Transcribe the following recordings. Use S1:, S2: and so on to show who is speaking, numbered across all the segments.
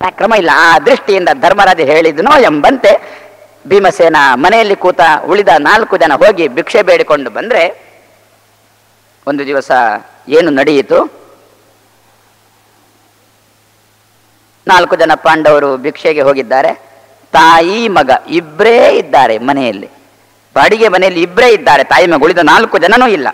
S1: ಆ ಕ್ರಮ ಇಲ್ಲ ಆ ದೃಷ್ಟಿಯಿಂದ ಧರ್ಮರಾಜ ಹೇಳಿದನೋ ಎಂಬಂತೆ ಭೀಮಸೇನ ಮನೆಯಲ್ಲಿ ಕೂತ ಉಳಿದ ನಾಲ್ಕು ಜನ ಹೋಗಿ ಭಿಕ್ಷೆ ಬೇಡಿಕೊಂಡು ಬಂದ್ರೆ ಒಂದು ದಿವಸ ಏನು ನಡೆಯಿತು ನಾಲ್ಕು ಜನ ಪಾಂಡವರು ಭಿಕ್ಷೆಗೆ ಹೋಗಿದ್ದಾರೆ ತಾಯಿ ಮಗ ಇಬ್ಬರೇ ಇದ್ದಾರೆ ಮನೆಯಲ್ಲಿ ಬಾಡಿಗೆ ಮನೆಯಲ್ಲಿ ಇಬ್ಬರೇ ಇದ್ದಾರೆ ತಾಯಿ ಮಗ ಉಳಿದ ನಾಲ್ಕು ಜನನೂ ಇಲ್ಲ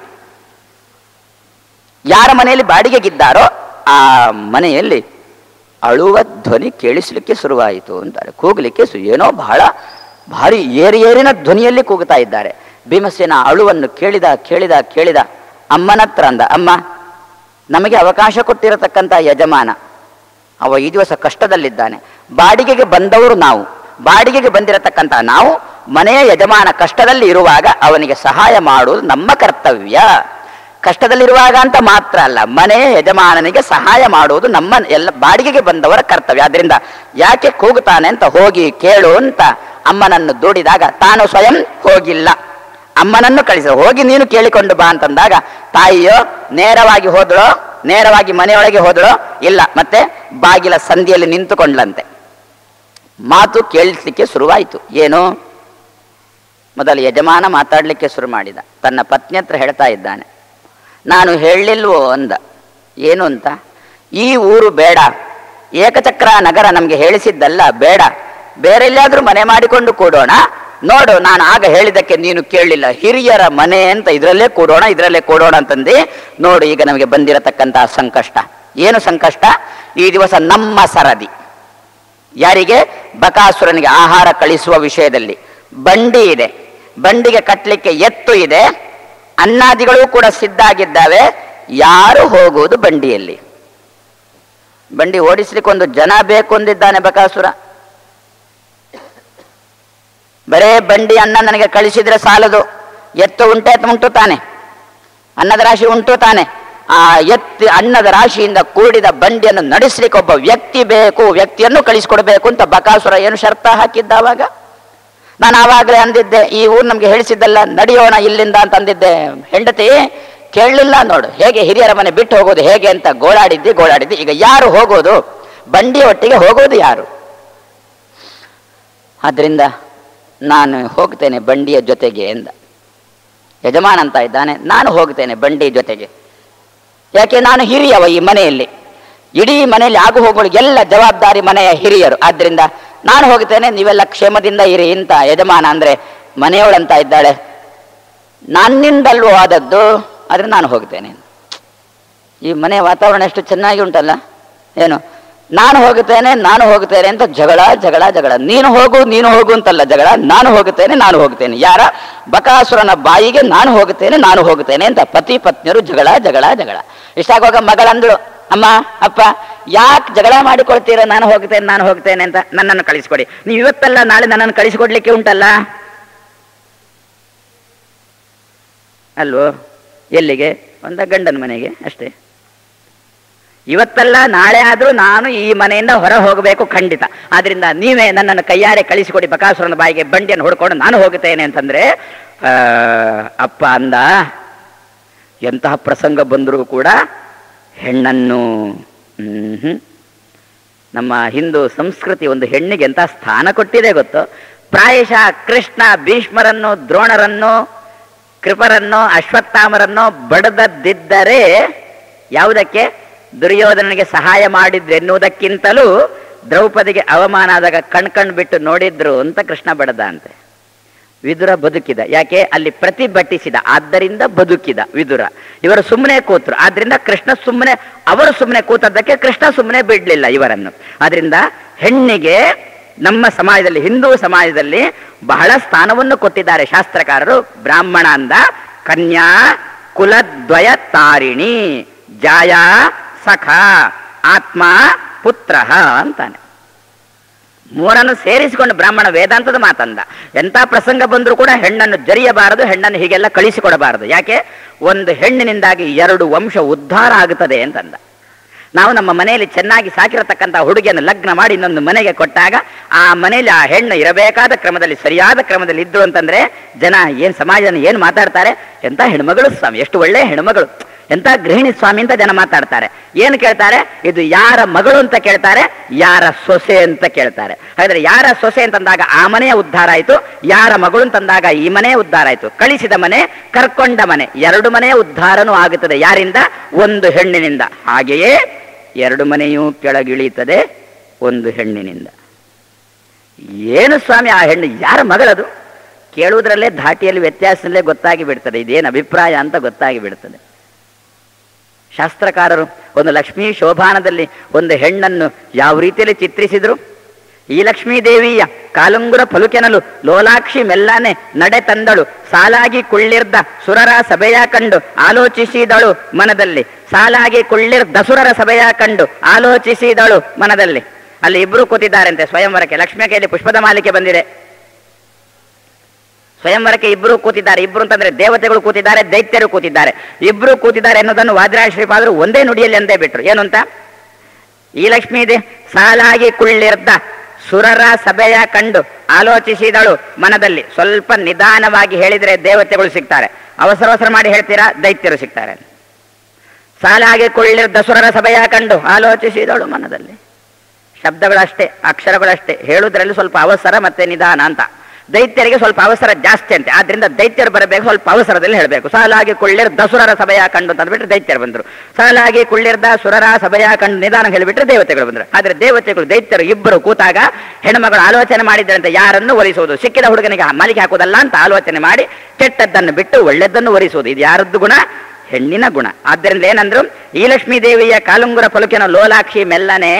S1: ಯಾರ ಮನೆಯಲ್ಲಿ ಬಾಡಿಗೆಗಿದ್ದಾರೋ ಆ ಮನೆಯಲ್ಲಿ ಅಳುವ ಧ್ವನಿ ಕೇಳಿಸಲಿಕ್ಕೆ ಶುರುವಾಯಿತು ಅಂತಾರೆ ಕೂಗಲಿಕ್ಕೆ ಸು ಏನೋ ಬಹಳ ಭಾರಿ ಏರಿ ಏರಿನ ಧ್ವನಿಯಲ್ಲಿ ಕೂಗುತ್ತಾ ಇದ್ದಾರೆ ಭೀಮಸೇನ ಅಳುವನ್ನು ಕೇಳಿದ ಕೇಳಿದ ಕೇಳಿದ ಅಮ್ಮನ ಹತ್ರ ಅಂದ ಅಮ್ಮ ನಮಗೆ ಅವಕಾಶ ಕೊಟ್ಟಿರತಕ್ಕಂಥ ಯಜಮಾನ ಅವ ಈ ದಿವಸ ಕಷ್ಟದಲ್ಲಿದ್ದಾನೆ ಬಾಡಿಗೆಗೆ ಬಂದವರು ನಾವು ಬಾಡಿಗೆಗೆ ಬಂದಿರತಕ್ಕಂಥ ನಾವು ಮನೆಯ ಯಜಮಾನ ಕಷ್ಟದಲ್ಲಿ ಇರುವಾಗ ಅವನಿಗೆ ಸಹಾಯ ಮಾಡುವುದು ನಮ್ಮ ಕರ್ತವ್ಯ ಕಷ್ಟದಲ್ಲಿರುವಾಗ ಅಂತ ಮಾತ್ರ ಅಲ್ಲ ಮನೆಯ ಯಜಮಾನನಿಗೆ ಸಹಾಯ ಮಾಡುವುದು ನಮ್ಮ ಎಲ್ಲ ಬಾಡಿಗೆಗೆ ಬಂದವರ ಕರ್ತವ್ಯ ಆದ್ರಿಂದ ಯಾಕೆ ಕೂಗುತ್ತಾನೆ ಅಂತ ಹೋಗಿ ಕೇಳು ಅಂತ ಅಮ್ಮನನ್ನು ದೂಡಿದಾಗ ತಾನು ಸ್ವಯಂ ಹೋಗಿಲ್ಲ ಅಮ್ಮನನ್ನು ಕಳಿಸ ಹೋಗಿ ನೀನು ಕೇಳಿಕೊಂಡು ಬಾ ಅಂತಂದಾಗ ತಾಯಿಯೋ ನೇರವಾಗಿ ಹೋದಳೋ ನೇರವಾಗಿ ಮನೆಯೊಳಗೆ ಹೋದಳೋ ಇಲ್ಲ ಮತ್ತೆ ಬಾಗಿಲ ಸಂಧಿಯಲ್ಲಿ ನಿಂತುಕೊಂಡ್ಲಂತೆ ಮಾತು ಕೇಳಿಸ್ಲಿಕ್ಕೆ ಶುರುವಾಯಿತು ಏನು ಮೊದಲು ಯಜಮಾನ ಮಾತಾಡಲಿಕ್ಕೆ ಶುರು ಮಾಡಿದ ತನ್ನ ಪತ್ನಿ ಹತ್ರ ಹೇಳ್ತಾ ಇದ್ದಾನೆ ನಾನು ಹೇಳಿಲ್ವೋ ಅಂದ ಏನು ಅಂತ ಈ ಊರು ಬೇಡ ಏಕಚಕ್ರ ನಗರ ನಮಗೆ ಹೇಳಿಸಿದ್ದಲ್ಲ ಬೇಡ ಬೇರೆ ಎಲ್ಲಿಯಾದ್ರೂ ಮನೆ ಮಾಡಿಕೊಂಡು ಕೂಡೋಣ ನೋಡು ನಾನು ಆಗ ಹೇಳಿದ್ದಕ್ಕೆ ನೀನು ಕೇಳಲಿಲ್ಲ ಹಿರಿಯರ ಮನೆ ಅಂತ ಇದರಲ್ಲೇ ಕೂಡೋಣ ಇದರಲ್ಲೇ ಕೂಡೋಣ ಅಂತಂದು ನೋಡು ಈಗ ನಮಗೆ ಬಂದಿರತಕ್ಕಂತಹ ಸಂಕಷ್ಟ ಏನು ಸಂಕಷ್ಟ ಈ ದಿವಸ ನಮ್ಮ ಸರದಿ ಯಾರಿಗೆ ಬಕಾಸುರನಿಗೆ ಆಹಾರ ಕಳಿಸುವ ವಿಷಯದಲ್ಲಿ ಬಂಡಿ ಇದೆ ಬಂಡಿಗೆ ಕಟ್ಟಲಿಕ್ಕೆ ಎತ್ತು ಇದೆ ಅನ್ನಾದಿಗಳು ಕೂಡ ಸಿದ್ಧ ಆಗಿದ್ದಾವೆ ಯಾರು ಹೋಗುವುದು ಬಂಡಿಯಲ್ಲಿ ಬಂಡಿ ಓಡಿಸ್ಲಿಕ್ಕೆ ಒಂದು ಜನ ಬೇಕು ಅಂದಿದ್ದಾನೆ ಬಕಾಸುರ ಬರೇ ಬಂಡಿ ಅನ್ನ ನನಗೆ ಕಳಿಸಿದ್ರೆ ಸಾಲದು ಎತ್ತು ಉಂಟೆ ಉಂಟು ತಾನೆ ಅನ್ನದ ರಾಶಿ ಉಂಟು ತಾನೆ ಆ ಎತ್ತಿ ಅನ್ನದ ರಾಶಿಯಿಂದ ಕೂಡಿದ ಬಂಡಿಯನ್ನು ನಡೆಸಲಿಕ್ಕೆ ಒಬ್ಬ ವ್ಯಕ್ತಿ ಬೇಕು ವ್ಯಕ್ತಿಯನ್ನು ಕಳಿಸಿಕೊಡ್ಬೇಕು ಅಂತ ಬಕಾಸುರ ಏನು ಶರ್ತ ಹಾಕಿದ್ದ ಅವಾಗ ನಾನು ಆವಾಗಲೇ ಅಂದಿದ್ದೆ ಈ ಊರು ನಮ್ಗೆ ಹೇಳಿಸಿದ್ದಲ್ಲ ನಡೆಯೋಣ ಇಲ್ಲಿಂದ ಅಂತ ಅಂದಿದ್ದೆ ಹೆಂಡತಿ ಕೇಳಲಿಲ್ಲ ನೋಡು ಹೇಗೆ ಹಿರಿಯರ ಮನೆ ಬಿಟ್ಟು ಹೋಗೋದು ಹೇಗೆ ಅಂತ ಗೋಳಾಡಿದ್ದಿ ಗೋಳಾಡಿದ್ದಿ ಈಗ ಯಾರು ಹೋಗೋದು ಬಂಡಿ ಒಟ್ಟಿಗೆ ಹೋಗೋದು ಯಾರು ಆದ್ರಿಂದ ನಾನು ಹೋಗ್ತೇನೆ ಬಂಡಿಯ ಜೊತೆಗೆ ಎಂದ ಯಜಮಾನ ಅಂತ ಇದ್ದಾನೆ ನಾನು ಹೋಗ್ತೇನೆ ಬಂಡಿ ಜೊತೆಗೆ ಯಾಕೆ ನಾನು ಹಿರಿಯವ ಈ ಮನೆಯಲ್ಲಿ ಇಡೀ ಮನೆಯಲ್ಲಿ ಆಗು ಹೋಗುಗಳಿಗೆ ಎಲ್ಲ ಜವಾಬ್ದಾರಿ ಮನೆಯ ಹಿರಿಯರು ಆದ್ರಿಂದ ನಾನು ಹೋಗ್ತೇನೆ ನೀವೆಲ್ಲ ಕ್ಷೇಮದಿಂದ ಇರಿ ಇಂತ ಯಜಮಾನ ಅಂದ್ರೆ ಮನೆಯವಳಂತ ಇದ್ದಾಳೆ ನನ್ನಿಂದಲ್ವೋ ಆದದ್ದು ಆದ್ರೆ ನಾನು ಹೋಗ್ತೇನೆ ಈ ಮನೆ ವಾತಾವರಣ ಎಷ್ಟು ಚೆನ್ನಾಗಿ ಉಂಟಲ್ಲ ಏನು ನಾನು ಹೋಗುತ್ತೇನೆ ನಾನು ಹೋಗುತ್ತೇನೆ ಅಂತ ಜಗಳ ಜಗಳ ಜಗಳ ನೀನು ಹೋಗು ನೀನು ಹೋಗು ಅಂತಲ್ಲ ಜಗಳ ನಾನು ಹೋಗುತ್ತೇನೆ ನಾನು ಹೋಗುತ್ತೇನೆ ಯಾರ ಬಕಾಸುರನ ಬಾಯಿಗೆ ನಾನು ಹೋಗುತ್ತೇನೆ ನಾನು ಹೋಗುತ್ತೇನೆ ಅಂತ ಪತಿ ಪತ್ನಿಯರು ಜಗಳ ಜಗಳ ಜಗಳ ಇಷ್ಟಾಗುವಾಗ ಮಗಳಂದಳು ಅಮ್ಮ ಅಪ್ಪ ಯಾಕೆ ಜಗಳ ಮಾಡಿಕೊಳ್ತೀರ ನಾನು ಹೋಗ್ತೇನೆ ನಾನು ಹೋಗ್ತೇನೆ ಅಂತ ನನ್ನನ್ನು ಕಳಿಸ್ಕೊಡಿ ನೀವು ಇವತ್ತಲ್ಲ ನಾಳೆ ನನ್ನನ್ನು ಕಳಿಸಿಕೊಡ್ಲಿಕ್ಕೆ ಉಂಟಲ್ಲ ಅಲ್ವೋ ಎಲ್ಲಿಗೆ ಒಂದ ಗಂಡನ ಮನೆಗೆ ಅಷ್ಟೇ ಇವತ್ತಲ್ಲ ನಾಳೆ ಆದ್ರೂ ನಾನು ಈ ಮನೆಯಿಂದ ಹೊರ ಹೋಗಬೇಕು ಖಂಡಿತ ಆದ್ರಿಂದ ನೀವೇ ನನ್ನನ್ನು ಕೈಯಾರೆ ಕಳಿಸಿಕೊಡಿ ಬಕಾಸುರನ ಬಾಯಿಗೆ ಬಂಡಿಯನ್ನು ಹೊಡ್ಕೊಂಡು ನಾನು ಹೋಗುತ್ತೇನೆ ಅಂತಂದ್ರೆ ಆ, ಅಪ್ಪ ಅಂದ ಎಂತಹ ಪ್ರಸಂಗ ಬಂದರೂ ಕೂಡ ಹೆಣ್ಣನ್ನು ಹ್ಮ್ ನಮ್ಮ ಹಿಂದೂ ಸಂಸ್ಕೃತಿ ಒಂದು ಹೆಣ್ಣಿಗೆ ಎಂತ ಸ್ಥಾನ ಕೊಟ್ಟಿದೆ ಗೊತ್ತು ಪ್ರಾಯಶಃ ಕೃಷ್ಣ ಭೀಷ್ಮರನ್ನು ದ್ರೋಣರನ್ನು ಕೃಪರನ್ನು ಅಶ್ವತ್ಥಾಮರನ್ನು ಬಡದದ್ದಿದ್ದರೆ ಯಾವುದಕ್ಕೆ ದುರ್ಯೋಧನನಿಗೆ ಸಹಾಯ ಮಾಡಿದ್ರು ಎನ್ನುವುದಕ್ಕಿಂತಲೂ ದ್ರೌಪದಿಗೆ ಅವಮಾನ ಆದಾಗ ಕಣ್ ಕಣ್ ಬಿಟ್ಟು ನೋಡಿದ್ರು ಅಂತ ಕೃಷ್ಣ ಬಡದ ಅಂತೆ ವಿದುರ ಬದುಕಿದ ಯಾಕೆ ಅಲ್ಲಿ ಪ್ರತಿಭಟಿಸಿದ ಆದ್ದರಿಂದ ಬದುಕಿದ ವಿದುರ ಇವರು ಸುಮ್ಮನೆ ಕೂತ್ರು ಆದ್ರಿಂದ ಕೃಷ್ಣ ಸುಮ್ಮನೆ ಅವರು ಸುಮ್ಮನೆ ಕೂತದ್ದಕ್ಕೆ ಕೃಷ್ಣ ಸುಮ್ಮನೆ ಬಿಡ್ಲಿಲ್ಲ ಇವರನ್ನು ಆದ್ರಿಂದ ಹೆಣ್ಣಿಗೆ ನಮ್ಮ ಸಮಾಜದಲ್ಲಿ ಹಿಂದೂ ಸಮಾಜದಲ್ಲಿ ಬಹಳ ಸ್ಥಾನವನ್ನು ಕೊಟ್ಟಿದ್ದಾರೆ ಶಾಸ್ತ್ರಕಾರರು ಬ್ರಾಹ್ಮಣ ಅಂದ ಕನ್ಯಾ ಕುಲದ್ವಯ ತಾರಿಣಿ ಜಾಯ ಸಖ ಆತ್ಮ ಪುತ್ರ ಅಂತಾನೆ ಮೂರನ್ನು ಸೇರಿಸಿಕೊಂಡು ಬ್ರಾಹ್ಮಣ ವೇದಾಂತದ ಮಾತಂದ ಎಂಥ ಪ್ರಸಂಗ ಬಂದರೂ ಕೂಡ ಹೆಣ್ಣನ್ನು ಜರಿಯಬಾರದು ಹೆಣ್ಣನ್ನು ಹೀಗೆಲ್ಲ ಕಳಿಸಿಕೊಡಬಾರದು ಯಾಕೆ ಒಂದು ಹೆಣ್ಣಿನಿಂದಾಗಿ ಎರಡು ವಂಶ ಉದ್ಧಾರ ಆಗುತ್ತದೆ ಅಂತಂದ ನಾವು ನಮ್ಮ ಮನೆಯಲ್ಲಿ ಚೆನ್ನಾಗಿ ಸಾಕಿರತಕ್ಕಂಥ ಹುಡುಗಿಯನ್ನು ಲಗ್ನ ಮಾಡಿ ಇನ್ನೊಂದು ಮನೆಗೆ ಕೊಟ್ಟಾಗ ಆ ಮನೆಯಲ್ಲಿ ಆ ಹೆಣ್ಣು ಇರಬೇಕಾದ ಕ್ರಮದಲ್ಲಿ ಸರಿಯಾದ ಕ್ರಮದಲ್ಲಿ ಇದ್ದು ಅಂತಂದ್ರೆ ಜನ ಏನ್ ಸಮಾಜನ ಏನ್ ಮಾತಾಡ್ತಾರೆ ಎಂತ ಹೆಣ್ಮಗಳು ಸ್ವಾಮಿ ಎಷ್ಟು ಒಳ್ಳೆ ಹೆಣ್ಮಗಳು ಎಂತ ಗೃಹಿಣಿ ಸ್ವಾಮಿ ಅಂತ ಜನ ಮಾತಾಡ್ತಾರೆ ಏನು ಕೇಳ್ತಾರೆ ಇದು ಯಾರ ಮಗಳು ಅಂತ ಕೇಳ್ತಾರೆ ಯಾರ ಸೊಸೆ ಅಂತ ಕೇಳ್ತಾರೆ ಹಾಗಾದ್ರೆ ಯಾರ ಸೊಸೆ ಅಂತಂದಾಗ ಆ ಮನೆಯ ಉದ್ಧಾರ ಆಯ್ತು ಯಾರ ಮಗಳು ಅಂತಂದಾಗ ಈ ಮನೆಯ ಉದ್ಧಾರ ಆಯ್ತು ಕಳಿಸಿದ ಮನೆ ಕರ್ಕೊಂಡ ಮನೆ ಎರಡು ಮನೆಯ ಉದ್ಧಾರನೂ ಆಗುತ್ತದೆ ಯಾರಿಂದ ಒಂದು ಹೆಣ್ಣಿನಿಂದ ಹಾಗೆಯೇ ಎರಡು ಮನೆಯೂ ಕೆಳಗಿಳಿಯುತ್ತದೆ ಒಂದು ಹೆಣ್ಣಿನಿಂದ ಏನು ಸ್ವಾಮಿ ಆ ಹೆಣ್ಣು ಯಾರ ಮಗಳದು ಕೇಳುವುದರಲ್ಲೇ ಧಾಟಿಯಲ್ಲಿ ವ್ಯತ್ಯಾಸದಲ್ಲೇ ಗೊತ್ತಾಗಿ ಬಿಡ್ತದೆ ಇದೇನು ಅಭಿಪ್ರಾಯ ಅಂತ ಗೊತ್ತಾಗಿ ಬಿಡ್ತದೆ ಶಾಸ್ತ್ರಕಾರರು ಒಂದು ಲಕ್ಷ್ಮೀ ಶೋಭಾನದಲ್ಲಿ ಒಂದು ಹೆಣ್ಣನ್ನು ಯಾವ ರೀತಿಯಲ್ಲಿ ಚಿತ್ರಿಸಿದ್ರು ಈ ಲಕ್ಷ್ಮೀ ದೇವಿಯ ಕಾಲುಂಗುರ ಫಲುಕೆನಲು ಲೋಲಾಕ್ಷಿ ಮೆಲ್ಲನೆ ನಡೆ ತಂದಳು ಸಾಲಾಗಿ ಕುಳ್ಳಿರ್ದ ಸುರರ ಸಭೆಯ ಕಂಡು ಆಲೋಚಿಸಿದಳು ಮನದಲ್ಲಿ ಸಾಲಾಗಿ ಕುಳ್ಳಿರ್ದ ಸುರರ ಸಭೆಯ ಕಂಡು ಆಲೋಚಿಸಿದಳು ಮನದಲ್ಲಿ ಅಲ್ಲಿ ಇಬ್ರು ಕೂತಿದ್ದಾರಂತೆ ಸ್ವಯಂವರಕ್ಕೆ ಲಕ್ಷ್ಮಿಯ ಕೈಯಲ್ಲಿ ಪುಷ್ಪದ ಮಾಲಿಕೆ ಬಂದಿದೆ ಸ್ವಯಂವರಕ್ಕೆ ಇಬ್ರು ಕೂತಿದ್ದಾರೆ ಇಬ್ರು ಅಂತಂದ್ರೆ ದೇವತೆಗಳು ಕೂತಿದ್ದಾರೆ ದೈತ್ಯರು ಕೂತಿದ್ದಾರೆ ಇಬ್ರು ಕೂತಿದ್ದಾರೆ ಎನ್ನುವುದನ್ನು ವಾದಿರಾಜ ಶ್ರೀಪಾದರು ಒಂದೇ ನುಡಿಯಲ್ಲಿ ಅಂದೇ ಬಿಟ್ರು ಏನು ಅಂತ ಈ ಲಕ್ಷ್ಮೀ ದೇ ಸಾಲಾಗಿ ಕುಳ್ಳಿರ್ದ ಸುರರ ಸಭೆಯ ಕಂಡು ಆಲೋಚಿಸಿದಳು ಮನದಲ್ಲಿ ಸ್ವಲ್ಪ ನಿಧಾನವಾಗಿ ಹೇಳಿದ್ರೆ ದೇವತೆಗಳು ಸಿಗ್ತಾರೆ ಅವಸರ ಅವಸರ ಮಾಡಿ ಹೇಳ್ತೀರಾ ದೈತ್ಯರು ಸಿಗ್ತಾರೆ ಸಾಲಾಗಿ ಕುಳ್ಳಿರ್ದ ಸುರರ ಸಭೆಯ ಕಂಡು ಆಲೋಚಿಸಿದಳು ಮನದಲ್ಲಿ ಶಬ್ದಗಳಷ್ಟೇ ಅಕ್ಷರಗಳಷ್ಟೇ ಹೇಳುವುದರಲ್ಲಿ ಸ್ವಲ್ಪ ಅವಸರ ಮತ್ತೆ ನಿಧಾನ ಅಂತ ದೈತ್ಯರಿಗೆ ಸ್ವಲ್ಪ ಅವಸರ ಜಾಸ್ತಿ ಅಂತೆ ಆದ್ರಿಂದ ದೈತ್ಯರು ಬರಬೇಕು ಸ್ವಲ್ಪ ಅವಸರದಲ್ಲಿ ಹೇಳಬೇಕು ಸಾಲಾಗಿ ಕುಳ್ಳಿರ್ ದಸುರರ ಸಭೆಯ ಕಂಡು ಅಂತ ಅಂದ್ಬಿಟ್ರೆ ದೈತ್ಯರು ಬಂದರು ಸಾಲಾಗಿ ಕುಳ್ಳಿರ್ದ ಸುರರ ಸಭೆಯ ಕಂಡು ನಿಧಾನ ಹೇಳಿಬಿಟ್ರೆ ದೇವತೆಗಳು ಬಂದರು ಆದ್ರೆ ದೇವತೆಗಳು ದೈತ್ಯರು ಇಬ್ಬರು ಕೂತಾಗ ಹೆಣ್ಮಗಳು ಆಲೋಚನೆ ಮಾಡಿದ್ರಂತೆ ಯಾರನ್ನು ಒಲಿಸುವುದು ಸಿಕ್ಕಿದ ಹುಡುಗನಿಗೆ ಮಲಿಗೆ ಹಾಕುವುದಲ್ಲ ಅಂತ ಆಲೋಚನೆ ಮಾಡಿ ಕೆಟ್ಟದ್ದನ್ನು ಬಿಟ್ಟು ಒಳ್ಳೆದ್ದನ್ನು ಒಲಿಸುವುದು ಇದು ಯಾರದ್ದು ಗುಣ ಹೆಣ್ಣಿನ ಗುಣ ಆದ್ದರಿಂದ ಏನಂದ್ರು ಈ ಲಕ್ಷ್ಮೀ ದೇವಿಯ ಕಾಲುಂಗುರ ಪಲುಕಿನ ಲೋಲಾಕ್ಷಿ ಮೆಲ್ಲನೆ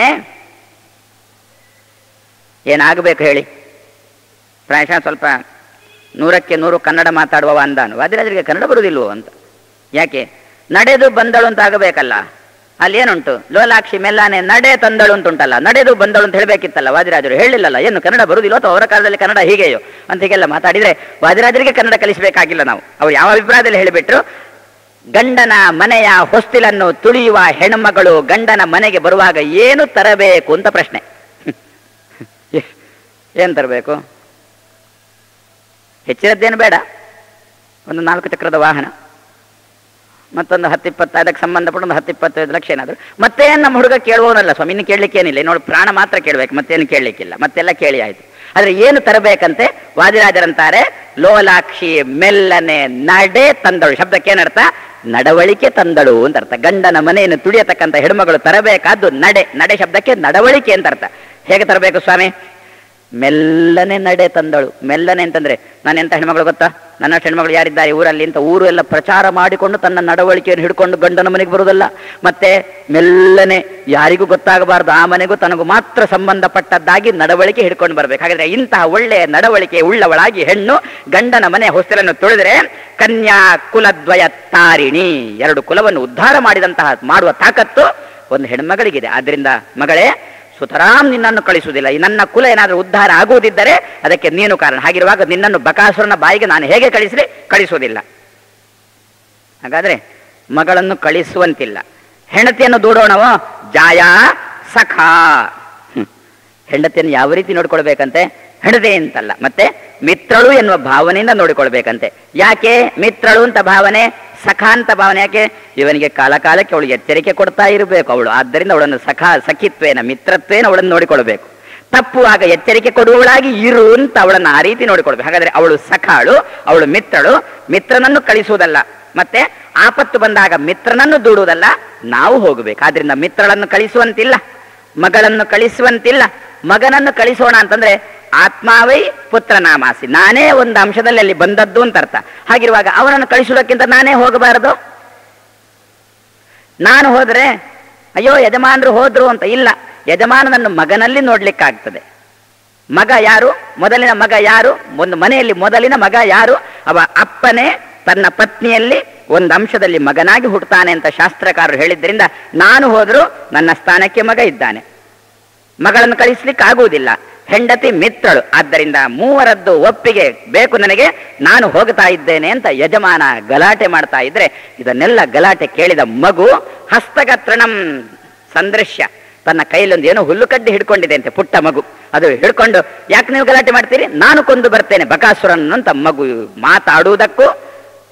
S1: ಏನಾಗಬೇಕು ಹೇಳಿ ಪ್ರಾಯಶಃ ಸ್ವಲ್ಪ ನೂರಕ್ಕೆ ನೂರು ಕನ್ನಡ ಮಾತಾಡುವವ ಅಂದಾನು ವಾದಿರಾಜರಿಗೆ ಕನ್ನಡ ಬರುವುದಿಲ್ವೋ ಅಂತ ಯಾಕೆ ನಡೆದು ಬಂದಳು ಅಂತ ಆಗಬೇಕಲ್ಲ ಅಲ್ಲಿ ಏನುಂಟು ಲೋಲಾಕ್ಷಿ ಮೆಲ್ಲಾನೆ ನಡೆ ತಂದಳು ಅಂತ ಉಂಟಲ್ಲ ನಡೆದು ಬಂದಳು ಅಂತ ಹೇಳಬೇಕಿತ್ತಲ್ಲ ವಾದಿರಾಜರು ಹೇಳಿಲ್ಲಲ್ಲ ಏನು ಕನ್ನಡ ಬರುವುದಿಲ್ಲ ಅಥವಾ ಅವರ ಕಾಲದಲ್ಲಿ ಕನ್ನಡ ಹೀಗೆಯೋ ಅಂತ ಹೀಗೆಲ್ಲ ಮಾತಾಡಿದ್ರೆ ವಾದಿರಾಜರಿಗೆ ಕನ್ನಡ ಕಲಿಸಬೇಕಾಗಿಲ್ಲ ನಾವು ಅವ್ರು ಯಾವ ಅಭಿಪ್ರಾಯದಲ್ಲಿ ಹೇಳಿಬಿಟ್ರು ಗಂಡನ ಮನೆಯ ಹೊಸ್ತಿಲನ್ನು ತುಳಿಯುವ ಹೆಣ್ಮಗಳು ಗಂಡನ ಮನೆಗೆ ಬರುವಾಗ ಏನು ತರಬೇಕು ಅಂತ ಪ್ರಶ್ನೆ ಏನು ತರಬೇಕು ಹೆಚ್ಚಿನದ್ದೇನು ಬೇಡ ಒಂದು ನಾಲ್ಕು ಚಕ್ರದ ವಾಹನ ಮತ್ತೊಂದು ಹತ್ತಿಪ್ಪತ್ತು ಅದಕ್ಕೆ ಸಂಬಂಧಪಟ್ಟ ಒಂದು ಹತ್ತಿಪ್ಪತ್ತೈದು ಲಕ್ಷ ಏನಾದ್ರು ಮತ್ತೇನು ನಮ್ಮ ಹುಡುಗ ಕೇಳುವವನಲ್ಲ ಸ್ವಾಮಿ ಇನ್ನು ಕೇಳಲಿಕ್ಕೇನಿಲ್ಲ ನೋಡಿ ಪ್ರಾಣ ಮಾತ್ರ ಕೇಳಬೇಕು ಮತ್ತೇನು ಕೇಳಲಿಕ್ಕಿಲ್ಲ ಮತ್ತೆಲ್ಲ ಕೇಳಿ ಆಯ್ತು ಆದ್ರೆ ಏನು ತರಬೇಕಂತೆ ವಾದಿರಾಜರಂತಾರೆ ಲೋಲಾಕ್ಷಿ ಮೆಲ್ಲನೆ ನಡೆ ತಂದಳು ಶಬ್ದಕ್ಕೆ ಏನರ್ಥ ನಡವಳಿಕೆ ತಂದಳು ಅಂತ ಅರ್ಥ ಗಂಡನ ಮನೆಯನ್ನು ತುಳಿಯತಕ್ಕಂಥ ಹೆಣ್ಮಗಳು ತರಬೇಕಾದ್ದು ನಡೆ ನಡೆ ಶಬ್ದಕ್ಕೆ ನಡವಳಿಕೆ ಅಂತ ಅರ್ಥ ಹೇಗೆ ತರಬೇಕು ಸ್ವಾಮಿ ಮೆಲ್ಲನೆ ನಡೆ ತಂದಳು ಮೆಲ್ಲನೆ ಅಂತಂದ್ರೆ ನಾನು ಎಂತ ಹೆಣ್ಮಗಳು ಗೊತ್ತಾ ನನ್ನ ಹೆಣ್ಮಗಳು ಯಾರಿದ್ದಾರೆ ಊರಲ್ಲಿ ಅಂತ ಊರು ಎಲ್ಲ ಪ್ರಚಾರ ಮಾಡಿಕೊಂಡು ತನ್ನ ನಡವಳಿಕೆಯನ್ನು ಹಿಡ್ಕೊಂಡು ಗಂಡನ ಮನೆಗೆ ಬರುವುದಲ್ಲ ಮತ್ತೆ ಮೆಲ್ಲನೆ ಯಾರಿಗೂ ಗೊತ್ತಾಗಬಾರದು ಆ ಮನೆಗೂ ತನಗೂ ಮಾತ್ರ ಸಂಬಂಧಪಟ್ಟದ್ದಾಗಿ ನಡವಳಿಕೆ ಹಿಡ್ಕೊಂಡು ಬರಬೇಕು ಹಾಗಾದ್ರೆ ಇಂತಹ ಒಳ್ಳೆಯ ನಡವಳಿಕೆ ಉಳ್ಳವಳಾಗಿ ಹೆಣ್ಣು ಗಂಡನ ಮನೆ ಹೊಸ್ತಿಲನ್ನು ತುಳಿದ್ರೆ ಕನ್ಯಾ ಕುಲದ್ವಯ ತಾರಿಣಿ ಎರಡು ಕುಲವನ್ನು ಉದ್ಧಾರ ಮಾಡಿದಂತಹ ಮಾಡುವ ತಾಕತ್ತು ಒಂದು ಹೆಣ್ಮಗಳಿಗಿದೆ ಆದ್ರಿಂದ ಮಗಳೇ ಸುತರಾಮ್ ನಿನ್ನನ್ನು ಕಳಿಸುವುದಿಲ್ಲ ಈ ನನ್ನ ಕುಲ ಏನಾದರೂ ಉದ್ಧಾರ ಆಗುವುದಿದ್ದರೆ ಅದಕ್ಕೆ ನೀನು ಕಾರಣ ಹಾಗಿರುವಾಗ ನಿನ್ನನ್ನು ಬಕಾಸುರನ ಬಾಯಿಗೆ ನಾನು ಹೇಗೆ ಕಳಿಸಲಿ ಕಳಿಸುವುದಿಲ್ಲ ಹಾಗಾದ್ರೆ ಮಗಳನ್ನು ಕಳಿಸುವಂತಿಲ್ಲ ಹೆಂಡತಿಯನ್ನು ದೂಡೋಣವೋ ಜಾಯ ಸಖ ಹ್ಮ್. ಹೆಂಡತಿಯನ್ನು ಯಾವ ರೀತಿ ನೋಡ್ಕೊಳ್ಬೇಕಂತೆ ಹೆಂಡತಿ ಅಂತಲ್ಲ ಮತ್ತೆ ಮಿತ್ರಳು ಎನ್ನುವ ಭಾವನೆಯಿಂದ ನೋಡಿಕೊಳ್ಬೇಕಂತೆ ಯಾಕೆ ಮಿತ್ರಳು ಅಂತ ಭಾವನೆ ಸಖ ಅಂತ ಭಾವನೆ ಯಾಕೆ ಇವನಿಗೆ ಕಾಲ ಕಾಲಕ್ಕೆ ಅವಳು ಎಚ್ಚರಿಕೆ ಕೊಡ್ತಾ ಇರಬೇಕು ಅವಳು ಆದ್ದರಿಂದ ಅವಳನ್ನು ಸಖ ಸಖಿತ್ವೇನ ಮಿತ್ರತ್ವೇನ ಅವಳನ್ನು ನೋಡಿಕೊಳ್ಬೇಕು ತಪ್ಪು ಆಗ ಎಚ್ಚರಿಕೆ ಕೊಡುವವಳಾಗಿ ಇರು ಅಂತ ಅವಳನ್ನು ಆ ರೀತಿ ನೋಡಿಕೊಳ್ಬೇಕು ಹಾಗಾದ್ರೆ ಅವಳು ಸಖಾಳು ಅವಳು ಮಿತ್ರಳು ಮಿತ್ರನನ್ನು ಕಳಿಸುವುದಲ್ಲ ಮತ್ತೆ ಆಪತ್ತು ಬಂದಾಗ ಮಿತ್ರನನ್ನು ದೂಡುವುದಲ್ಲ ನಾವು ಹೋಗಬೇಕು ಆದ್ರಿಂದ ಮಿತ್ರಳನ್ನು ಕಳಿಸುವಂತಿಲ್ಲ ಮಗಳನ್ನು ಕಳಿಸುವಂತಿಲ್ಲ ಮಗನನ್ನು ಕಳಿಸೋಣ ಅಂತಂದ್ರೆ ಆತ್ಮಾವೈ ಪುತ್ರ ನಾಮಾಸಿ ನಾನೇ ಒಂದು ಅಂಶದಲ್ಲಿ ಅಲ್ಲಿ ಬಂದದ್ದು ಅಂತ ಅರ್ಥ ಹಾಗಿರುವಾಗ ಅವನನ್ನು ಕಳಿಸುವುದಕ್ಕಿಂತ ನಾನೇ ಹೋಗಬಾರದು ನಾನು ಹೋದ್ರೆ ಅಯ್ಯೋ ಯಜಮಾನರು ಹೋದ್ರು ಅಂತ ಇಲ್ಲ ಯಜಮಾನನನ್ನು ಮಗನಲ್ಲಿ ನೋಡ್ಲಿಕ್ಕಾಗ್ತದೆ ಮಗ ಯಾರು ಮೊದಲಿನ ಮಗ ಯಾರು ಒಂದು ಮನೆಯಲ್ಲಿ ಮೊದಲಿನ ಮಗ ಯಾರು ಅವ ಅಪ್ಪನೇ ತನ್ನ ಪತ್ನಿಯಲ್ಲಿ ಒಂದು ಅಂಶದಲ್ಲಿ ಮಗನಾಗಿ ಹುಟ್ಟುತ್ತಾನೆ ಅಂತ ಶಾಸ್ತ್ರಕಾರರು ಹೇಳಿದ್ರಿಂದ ನಾನು ಹೋದ್ರು ನನ್ನ ಸ್ಥಾನಕ್ಕೆ ಮಗ ಇದ್ದಾನೆ ಮಗಳನ್ನು ಕಳಿಸ್ಲಿಕ್ಕೆ ಆಗುವುದಿಲ್ಲ ಹೆಂಡತಿ ಮಿತ್ರಳು ಆದ್ದರಿಂದ ಮೂವರದ್ದು ಒಪ್ಪಿಗೆ ಬೇಕು ನನಗೆ ನಾನು ಹೋಗ್ತಾ ಇದ್ದೇನೆ ಅಂತ ಯಜಮಾನ ಗಲಾಟೆ ಮಾಡ್ತಾ ಇದ್ರೆ ಇದನ್ನೆಲ್ಲ ಗಲಾಟೆ ಕೇಳಿದ ಮಗು ಹಸ್ತಗತ್ರಣಂ ಸಂದೃಶ್ಯ ತನ್ನ ಕೈಲೊಂದು ಏನೋ ಹುಲ್ಲುಕಡ್ಡಿ ಹಿಡ್ಕೊಂಡಿದೆ ಅಂತೆ ಪುಟ್ಟ ಮಗು ಅದು ಹಿಡ್ಕೊಂಡು ಯಾಕೆ ನೀವು ಗಲಾಟೆ ಮಾಡ್ತೀರಿ ನಾನು ಕೊಂದು ಬರ್ತೇನೆ ಬಕಾಸುರನ್ ಅಂತ ಮಗು ಮಾತಾಡುವುದಕ್ಕೂ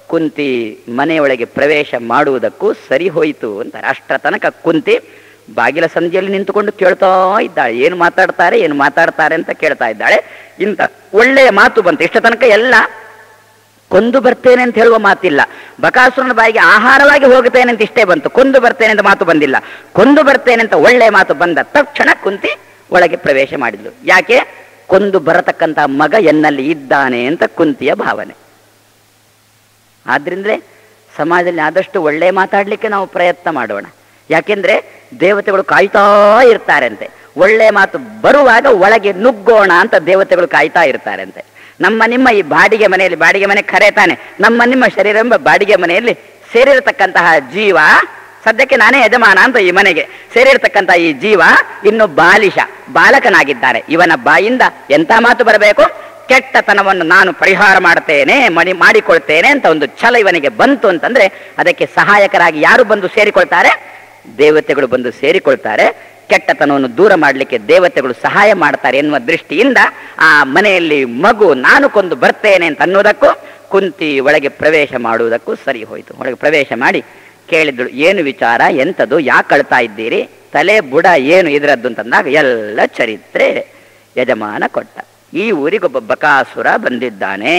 S1: ಕುಂತಿ ಮನೆಯೊಳಗೆ ಪ್ರವೇಶ ಮಾಡುವುದಕ್ಕೂ ಸರಿ ಹೋಯಿತು ಅಂತಾರೆ ಅಷ್ಟರ ತನಕ ಕುಂತಿ ಬಾಗಿಲ ಸಂಧಿಯಲ್ಲಿ ನಿಂತುಕೊಂಡು ಕೇಳ್ತಾ ಇದ್ದಾಳೆ ಏನು ಮಾತಾಡ್ತಾರೆ ಏನು ಮಾತಾಡ್ತಾರೆ ಅಂತ ಕೇಳ್ತಾ ಇದ್ದಾಳೆ ಇಂಥ ಒಳ್ಳೆಯ ಮಾತು ಬಂತು ಇಷ್ಟ ತನಕ ಎಲ್ಲ ಕೊಂದು ಬರ್ತೇನೆ ಅಂತ ಹೇಳುವ ಮಾತಿಲ್ಲ ಬಕಾಸುರನ ಬಾಯಿಗೆ ಆಹಾರವಾಗಿ ಹೋಗುತ್ತೇನೆ ಅಂತ ಇಷ್ಟೇ ಬಂತು ಕೊಂದು ಬರ್ತೇನೆ ಅಂತ ಮಾತು ಬಂದಿಲ್ಲ ಕೊಂದು ಬರ್ತೇನೆ ಅಂತ ಒಳ್ಳೆಯ ಮಾತು ಬಂದ ತಕ್ಷಣ ಕುಂತಿ ಒಳಗೆ ಪ್ರವೇಶ ಮಾಡಿದ್ಲು ಯಾಕೆ ಕೊಂದು ಬರತಕ್ಕಂತ ಮಗ ಎನ್ನಲ್ಲಿ ಇದ್ದಾನೆ ಅಂತ ಕುಂತಿಯ ಭಾವನೆ ಆದ್ರಿಂದಲೇ ಸಮಾಜದಲ್ಲಿ ಆದಷ್ಟು ಒಳ್ಳೆ ಮಾತಾಡ್ಲಿಕ್ಕೆ ನಾವು ಪ್ರಯತ್ನ ಮಾಡೋಣ ಯಾಕೆಂದ್ರೆ ದೇವತೆಗಳು ಕಾಯ್ತಾ ಇರ್ತಾರಂತೆ ಒಳ್ಳೆ ಮಾತು ಬರುವಾಗ ಒಳಗೆ ನುಗ್ಗೋಣ ಅಂತ ದೇವತೆಗಳು ಕಾಯ್ತಾ ಇರ್ತಾರಂತೆ ನಮ್ಮ ನಿಮ್ಮ ಈ ಬಾಡಿಗೆ ಮನೆಯಲ್ಲಿ ಬಾಡಿಗೆ ಮನೆ ಖರೆ ತಾನೆ ನಮ್ಮ ನಿಮ್ಮ ಶರೀರ ಎಂಬ ಬಾಡಿಗೆ ಮನೆಯಲ್ಲಿ ಸೇರಿರತಕ್ಕಂತಹ ಜೀವ ಸದ್ಯಕ್ಕೆ ನಾನೇ ಯಜಮಾನ ಅಂತ ಈ ಮನೆಗೆ ಸೇರಿರ್ತಕ್ಕಂಥ ಈ ಜೀವ ಇನ್ನು ಬಾಲಿಶ ಬಾಲಕನಾಗಿದ್ದಾರೆ ಇವನ ಬಾಯಿಂದ ಎಂತ ಮಾತು ಬರಬೇಕು ಕೆಟ್ಟತನವನ್ನು ನಾನು ಪರಿಹಾರ ಮಾಡ್ತೇನೆ ಮಣಿ ಮಾಡಿಕೊಳ್ತೇನೆ ಅಂತ ಒಂದು ಛಲ ಇವನಿಗೆ ಬಂತು ಅಂತಂದ್ರೆ ಅದಕ್ಕೆ ಸಹಾಯಕರಾಗಿ ಯಾರು ಬಂದು ಸೇರಿಕೊಳ್ತಾರೆ ದೇವತೆಗಳು ಬಂದು ಸೇರಿಕೊಳ್ತಾರೆ ಕೆಟ್ಟತನವನ್ನು ದೂರ ಮಾಡಲಿಕ್ಕೆ ದೇವತೆಗಳು ಸಹಾಯ ಮಾಡ್ತಾರೆ ಎನ್ನುವ ದೃಷ್ಟಿಯಿಂದ ಆ ಮನೆಯಲ್ಲಿ ಮಗು ನಾನು ಕೊಂದು ಬರ್ತೇನೆ ಅಂತ ಅನ್ನೋದಕ್ಕೂ ಕುಂತಿ ಒಳಗೆ ಪ್ರವೇಶ ಮಾಡುವುದಕ್ಕೂ ಸರಿ ಹೋಯಿತು ಒಳಗೆ ಪ್ರವೇಶ ಮಾಡಿ ಕೇಳಿದಳು ಏನು ವಿಚಾರ ಎಂಥದ್ದು ಯಾಕೆ ಅಳ್ತಾ ಇದ್ದೀರಿ ತಲೆ ಬುಡ ಏನು ಇದರದ್ದು ಅಂತಂದಾಗ ಎಲ್ಲ ಚರಿತ್ರೆ ಯಜಮಾನ ಕೊಟ್ಟ ಈ ಊರಿಗೊಬ್ಬ ಬಕಾಸುರ ಬಂದಿದ್ದಾನೆ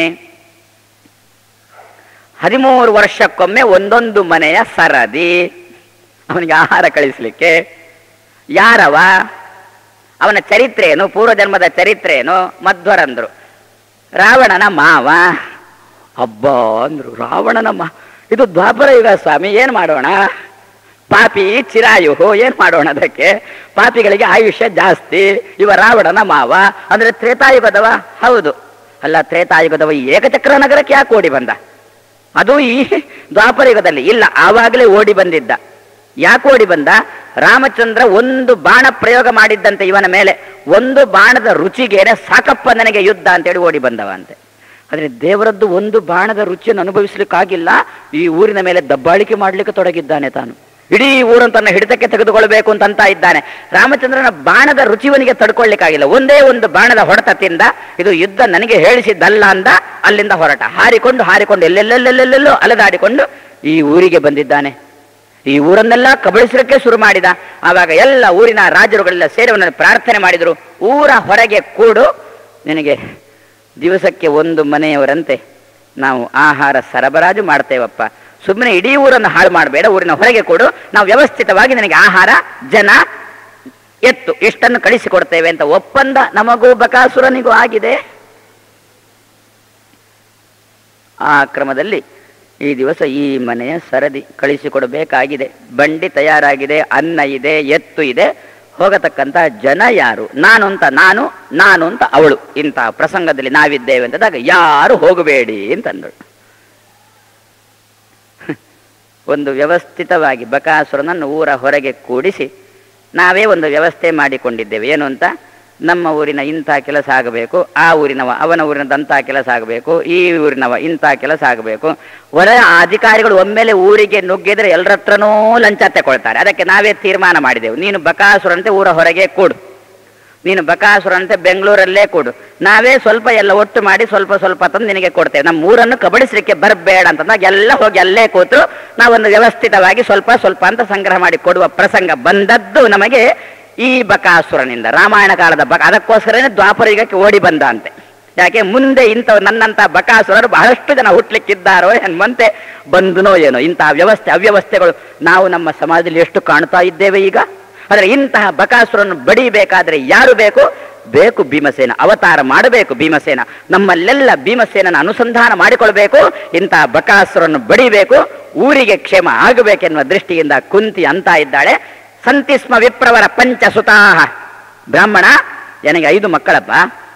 S1: ಹದಿಮೂರು ವರ್ಷಕ್ಕೊಮ್ಮೆ ಒಂದೊಂದು ಮನೆಯ ಸರದಿ ಅವನಿಗೆ ಆಹಾರ ಕಳಿಸ್ಲಿಕ್ಕೆ ಯಾರವ ಅವನ ಚರಿತ್ರೆ ಏನು ಪೂರ್ವಜನ್ಮದ ಚರಿತ್ರೆ ಏನು ಮಧ್ವರಂದ್ರು ರಾವಣನ ಮಾವ ಹಬ್ಬ ಅಂದ್ರು ರಾವಣನ ಮಾ ಇದು ದ್ವಾಪರ ಯುಗ ಸ್ವಾಮಿ ಏನ್ ಮಾಡೋಣ ಪಾಪಿ ಚಿರಾಯು ಏನ್ ಮಾಡೋಣ ಅದಕ್ಕೆ ಪಾಪಿಗಳಿಗೆ ಆಯುಷ್ಯ ಜಾಸ್ತಿ ಇವ ರಾವಣನ ಮಾವ ಅಂದ್ರೆ ತ್ರೇತಾಯುಗದವ ಹೌದು ಅಲ್ಲ ತ್ರೇತಾಯುಗದವ ಈ ಏಕಚಕ್ರ ನಗರಕ್ಕೆ ಯಾಕೆ ಓಡಿ ಬಂದ ಅದು ಈ ದ್ವಾಪರ ಯುಗದಲ್ಲಿ ಇಲ್ಲ ಆವಾಗಲೇ ಓಡಿ ಬಂದಿದ್ದ ಯಾಕೆ ಓಡಿ ಬಂದ ರಾಮಚಂದ್ರ ಒಂದು ಬಾಣ ಪ್ರಯೋಗ ಮಾಡಿದ್ದಂತೆ ಇವನ ಮೇಲೆ ಒಂದು ಬಾಣದ ರುಚಿಗೇನೆ ಸಾಕಪ್ಪ ನನಗೆ ಯುದ್ಧ ಅಂತೇಳಿ ಓಡಿ ಬಂದವ ಅಂತೆ ಆದ್ರೆ ದೇವರದ್ದು ಒಂದು ಬಾಣದ ರುಚಿಯನ್ನು ಅನುಭವಿಸ್ಲಿಕ್ಕಾಗಿಲ್ಲ ಈ ಊರಿನ ಮೇಲೆ ದಬ್ಬಾಳಿಕೆ ಮಾಡ್ಲಿಕ್ಕೆ ತೊಡಗಿದ್ದಾನೆ ತಾನು ಇಡೀ ಊರನ್ನು ತನ್ನ ಹಿಡಿತಕ್ಕೆ ತೆಗೆದುಕೊಳ್ಬೇಕು ಅಂತ ಅಂತ ಇದ್ದಾನೆ ರಾಮಚಂದ್ರನ ಬಾಣದ ರುಚಿವನಿಗೆ ತಡ್ಕೊಳ್ಳಿಕ್ಕಾಗಿಲ್ಲ ಒಂದೇ ಒಂದು ಬಾಣದ ಹೊಡೆತದಿಂದ ಇದು ಯುದ್ಧ ನನಗೆ ಹೇಳಿಸಿದ್ದಲ್ಲ ಅಂದ ಅಲ್ಲಿಂದ ಹೊರಟ ಹಾರಿಕೊಂಡು ಹಾರಿಕೊಂಡು ಎಲ್ಲೆಲ್ಲೆಲ್ಲೆಲ್ಲೆಲ್ಲೋ ಅಲೆದಾಡಿಕೊಂಡು ಈ ಊರಿಗೆ ಬಂದಿದ್ದಾನೆ ಈ ಊರನ್ನೆಲ್ಲ ಕಬಳಿಸಲಿಕ್ಕೆ ಶುರು ಮಾಡಿದ ಆವಾಗ ಎಲ್ಲ ಊರಿನ ರಾಜರುಗಳೆಲ್ಲ ಸೇರಿ ಅವನನ್ನು ಪ್ರಾರ್ಥನೆ ಮಾಡಿದರು ಊರ ಹೊರಗೆ ಕೂಡು ನಿನಗೆ ದಿವಸಕ್ಕೆ ಒಂದು ಮನೆಯವರಂತೆ ನಾವು ಆಹಾರ ಸರಬರಾಜು ಮಾಡ್ತೇವಪ್ಪ ಸುಮ್ಮನೆ ಇಡೀ ಊರನ್ನು ಹಾಳು ಮಾಡಬೇಡ ಊರಿನ ಹೊರಗೆ ಕೊಡು ನಾವು ವ್ಯವಸ್ಥಿತವಾಗಿ ನನಗೆ ಆಹಾರ ಜನ ಎತ್ತು ಇಷ್ಟನ್ನು ಕಳಿಸಿಕೊಡ್ತೇವೆ ಅಂತ ಒಪ್ಪಂದ ನಮಗೂ ಬಕಾಸುರನಿಗೂ ಆಗಿದೆ ಆ ಕ್ರಮದಲ್ಲಿ ಈ ದಿವಸ ಈ ಮನೆಯ ಸರದಿ ಕಳಿಸಿಕೊಡಬೇಕಾಗಿದೆ ಬಂಡಿ ತಯಾರಾಗಿದೆ ಅನ್ನ ಇದೆ ಎತ್ತು ಇದೆ ಹೋಗತಕ್ಕಂತ ಜನ ಯಾರು ನಾನು ಅಂತ ನಾನು ನಾನು ಅಂತ ಅವಳು ಇಂತಹ ಪ್ರಸಂಗದಲ್ಲಿ ನಾವಿದ್ದೇವೆ ಅಂತದಾಗ ಯಾರು ಹೋಗಬೇಡಿ ಅಂತಂದಳು ಒಂದು ವ್ಯವಸ್ಥಿತವಾಗಿ ಬಕಾಸುರನನ್ನು ಊರ ಹೊರಗೆ ಕೂಡಿಸಿ ನಾವೇ ಒಂದು ವ್ಯವಸ್ಥೆ ಮಾಡಿಕೊಂಡಿದ್ದೇವೆ ಏನು ಅಂತ ನಮ್ಮ ಊರಿನ ಇಂಥ ಕೆಲಸ ಆಗಬೇಕು ಆ ಊರಿನವ ಅವನ ಊರಿನದಂಥ ಕೆಲಸ ಆಗಬೇಕು ಈ ಊರಿನವ ಇಂಥ ಕೆಲಸ ಆಗಬೇಕು ಹೊರ ಅಧಿಕಾರಿಗಳು ಒಮ್ಮೆಲೆ ಊರಿಗೆ ನುಗ್ಗಿದ್ರೆ ಎಲ್ಲರ ಹತ್ರನೂ ಲಂಚ ತಗೊಳ್ತಾರೆ ಅದಕ್ಕೆ ನಾವೇ ತೀರ್ಮಾನ ಮಾಡಿದೆವು ನೀನು ಬಕಾಸುರಂತೆ ಊರ ಹೊರಗೆ ಕೂಡು ನೀನು ಬಕಾಸುರಂತೆ ಬೆಂಗಳೂರಲ್ಲೇ ಕೊಡು ನಾವೇ ಸ್ವಲ್ಪ ಎಲ್ಲ ಒಟ್ಟು ಮಾಡಿ ಸ್ವಲ್ಪ ಸ್ವಲ್ಪ ತಂದು ನಿನಗೆ ಕೊಡ್ತೇವೆ ನಮ್ಮ ಊರನ್ನು ಕಬಡಿಸ್ಲಿಕ್ಕೆ ಬರಬೇಡ ಅಂತಂದಾಗ ಎಲ್ಲ ಹೋಗಿ ಅಲ್ಲೇ ಕೂತು ನಾವೊಂದು ವ್ಯವಸ್ಥಿತವಾಗಿ ಸ್ವಲ್ಪ ಸ್ವಲ್ಪ ಅಂತ ಸಂಗ್ರಹ ಮಾಡಿ ಕೊಡುವ ಪ್ರಸಂಗ ಬಂದದ್ದು ನಮಗೆ ಈ ಬಕಾಸುರನಿಂದ ರಾಮಾಯಣ ಕಾಲದ ಬಕ ಅದಕ್ಕೋಸ್ಕರನೇ ದ್ವಾಪರ ಯುಗಕ್ಕೆ ಓಡಿ ಬಂದ ಅಂತೆ ಯಾಕೆ ಮುಂದೆ ಇಂಥ ನನ್ನಂತ ಬಕಾಸುರರು ಬಹಳಷ್ಟು ಜನ ಹುಟ್ಲಿಕ್ಕಿದ್ದಾರೋ ಎನ್ನುವಂತೆ ಬಂದನೋ ಏನೋ ಇಂತಹ ವ್ಯವಸ್ಥೆ ಅವ್ಯವಸ್ಥೆಗಳು ನಾವು ನಮ್ಮ ಸಮಾಜದಲ್ಲಿ ಎಷ್ಟು ಕಾಣ್ತಾ ಇದ್ದೇವೆ ಈಗ ಆದರೆ ಇಂತಹ ಬಕಾಸುರನ್ನು ಬಡಿಬೇಕಾದ್ರೆ ಯಾರು ಬೇಕು ಬೇಕು ಭೀಮಸೇನ ಅವತಾರ ಮಾಡಬೇಕು ಭೀಮಸೇನ ನಮ್ಮಲ್ಲೆಲ್ಲ ಭೀಮಸೇನನ ಅನುಸಂಧಾನ ಮಾಡಿಕೊಳ್ಬೇಕು ಇಂತಹ ಬಕಾಸುರನ್ನು ಬಡಿಬೇಕು ಊರಿಗೆ ಕ್ಷೇಮ ಆಗಬೇಕೆನ್ನುವ ದೃಷ್ಟಿಯಿಂದ ಕುಂತಿ ಅಂತ ಇದ್ದಾಳೆ ಸಂತಿಸ್ಮ ವಿಪ್ರವರ ಪಂಚ ಸುತಾಹ ಬ್ರಾಹ್ಮಣ ನನಗೆ ಐದು ಮಕ್ಕಳಪ್ಪ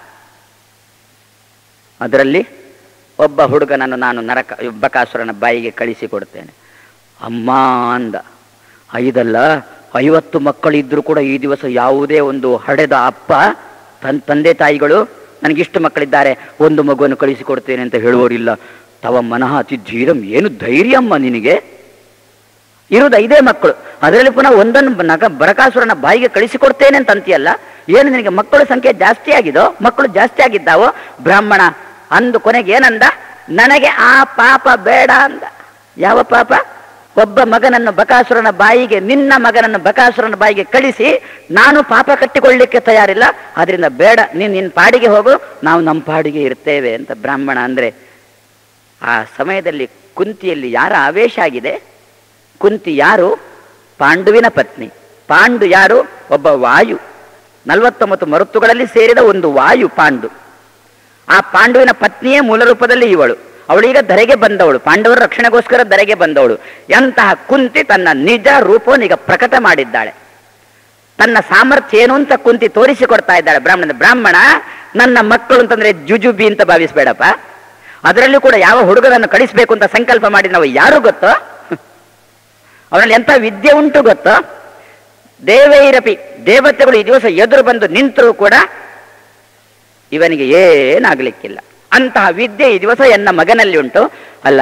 S1: ಅದರಲ್ಲಿ ಒಬ್ಬ ಹುಡುಗನನ್ನು ನಾನು ನರಕ ಬಕಾಸುರನ ಬಾಯಿಗೆ ಕಳಿಸಿಕೊಡ್ತೇನೆ ಅಮ್ಮ ಅಂದ ಐದಲ್ಲ ಐವತ್ತು ಮಕ್ಕಳಿದ್ರು ಕೂಡ ಈ ದಿವಸ ಯಾವುದೇ ಒಂದು ಹಡೆದ ಅಪ್ಪ ತನ್ ತಂದೆ ತಾಯಿಗಳು ನನಗಿಷ್ಟು ಮಕ್ಕಳಿದ್ದಾರೆ ಒಂದು ಮಗುವನ್ನು ಕಳಿಸಿಕೊಡ್ತೇನೆ ಅಂತ ಹೇಳುವವರಿಲ್ಲ ತವ ಮನಃ ಅತಿ ಧೀರಂ ಏನು ಧೈರ್ಯಮ್ಮ ನಿನಗೆ ಇರುವುದು ಐದೇ ಮಕ್ಕಳು ಅದರಲ್ಲಿ ಪುನಃ ಒಂದನ್ನು ನಗ ಬರಕಾಸುರನ ಬಾಯಿಗೆ ಕಳಿಸಿಕೊಡ್ತೇನೆ ಅಂತ ಅಂತೀಯಲ್ಲ ಏನು ನಿನಗೆ ಮಕ್ಕಳ ಸಂಖ್ಯೆ ಜಾಸ್ತಿ ಆಗಿದೋ ಮಕ್ಕಳು ಜಾಸ್ತಿ ಆಗಿದ್ದಾವೋ ಬ್ರಾಹ್ಮಣ ಅಂದು ಕೊನೆಗೆ ಏನಂದ ನನಗೆ ಆ ಪಾಪ ಬೇಡ ಅಂದ ಯಾವ ಪಾಪ ಒಬ್ಬ ಮಗನನ್ನು ಬಕಾಸುರನ ಬಾಯಿಗೆ ನಿನ್ನ ಮಗನನ್ನು ಬಕಾಸುರನ ಬಾಯಿಗೆ ಕಳಿಸಿ ನಾನು ಪಾಪ ಕಟ್ಟಿಕೊಳ್ಳಿಕ್ಕೆ ತಯಾರಿಲ್ಲ ಆದ್ರಿಂದ ಬೇಡ ನೀನು ನಿನ್ನ ಪಾಡಿಗೆ ಹೋಗು ನಾವು ನಮ್ಮ ಪಾಡಿಗೆ ಇರ್ತೇವೆ ಅಂತ ಬ್ರಾಹ್ಮಣ ಅಂದ್ರೆ ಆ ಸಮಯದಲ್ಲಿ ಕುಂತಿಯಲ್ಲಿ ಯಾರ ಆವೇಶ ಆಗಿದೆ ಕುಂತಿ ಯಾರು ಪಾಂಡುವಿನ ಪತ್ನಿ ಪಾಂಡು ಯಾರು ಒಬ್ಬ ವಾಯು ನಲವತ್ತೊಂಬತ್ತು ಮರುತ್ತುಗಳಲ್ಲಿ ಸೇರಿದ ಒಂದು ವಾಯು ಪಾಂಡು ಆ ಪಾಂಡುವಿನ ಪತ್ನಿಯೇ ಮೂಲ ರೂಪದಲ್ಲಿ ಇವಳು ಅವಳೀಗ ಧರೆಗೆ ಬಂದವಳು ಪಾಂಡವರ ರಕ್ಷಣೆಗೋಸ್ಕರ ಧರೆಗೆ ಬಂದವಳು ಎಂತಹ ಕುಂತಿ ತನ್ನ ನಿಜ ರೂಪವನ್ನೀಗ ಪ್ರಕಟ ಮಾಡಿದ್ದಾಳೆ ತನ್ನ ಸಾಮರ್ಥ್ಯ ಏನು ಅಂತ ಕುಂತಿ ತೋರಿಸಿಕೊಡ್ತಾ ಇದ್ದಾಳೆ ಬ್ರಾಹ್ಮಣ ಬ್ರಾಹ್ಮಣ ನನ್ನ ಮಕ್ಕಳು ಅಂತಂದ್ರೆ ಜುಜುಬಿ ಅಂತ ಭಾವಿಸ್ಬೇಡಪ್ಪ ಅದರಲ್ಲೂ ಕೂಡ ಯಾವ ಹುಡುಗರನ್ನು ಕಳಿಸ್ಬೇಕು ಅಂತ ಸಂಕಲ್ಪ ಮಾಡಿ ನಾವು ಯಾರು ಗೊತ್ತೋ ಅವನಲ್ಲಿ ಎಂಥ ವಿದ್ಯೆ ಉಂಟು ಗೊತ್ತೋ ದೇವೈರಪಿ ದೇವತೆಗಳು ಈ ದಿವಸ ಎದುರು ಬಂದು ನಿಂತರೂ ಕೂಡ ಇವನಿಗೆ ಏನಾಗ್ಲಿಕ್ಕಿಲ್ಲ ಅಂತಹ ವಿದ್ಯೆ ಈ ದಿವಸ ಎನ್ನ ಮಗನಲ್ಲಿ ಉಂಟು ಅಲ್ಲ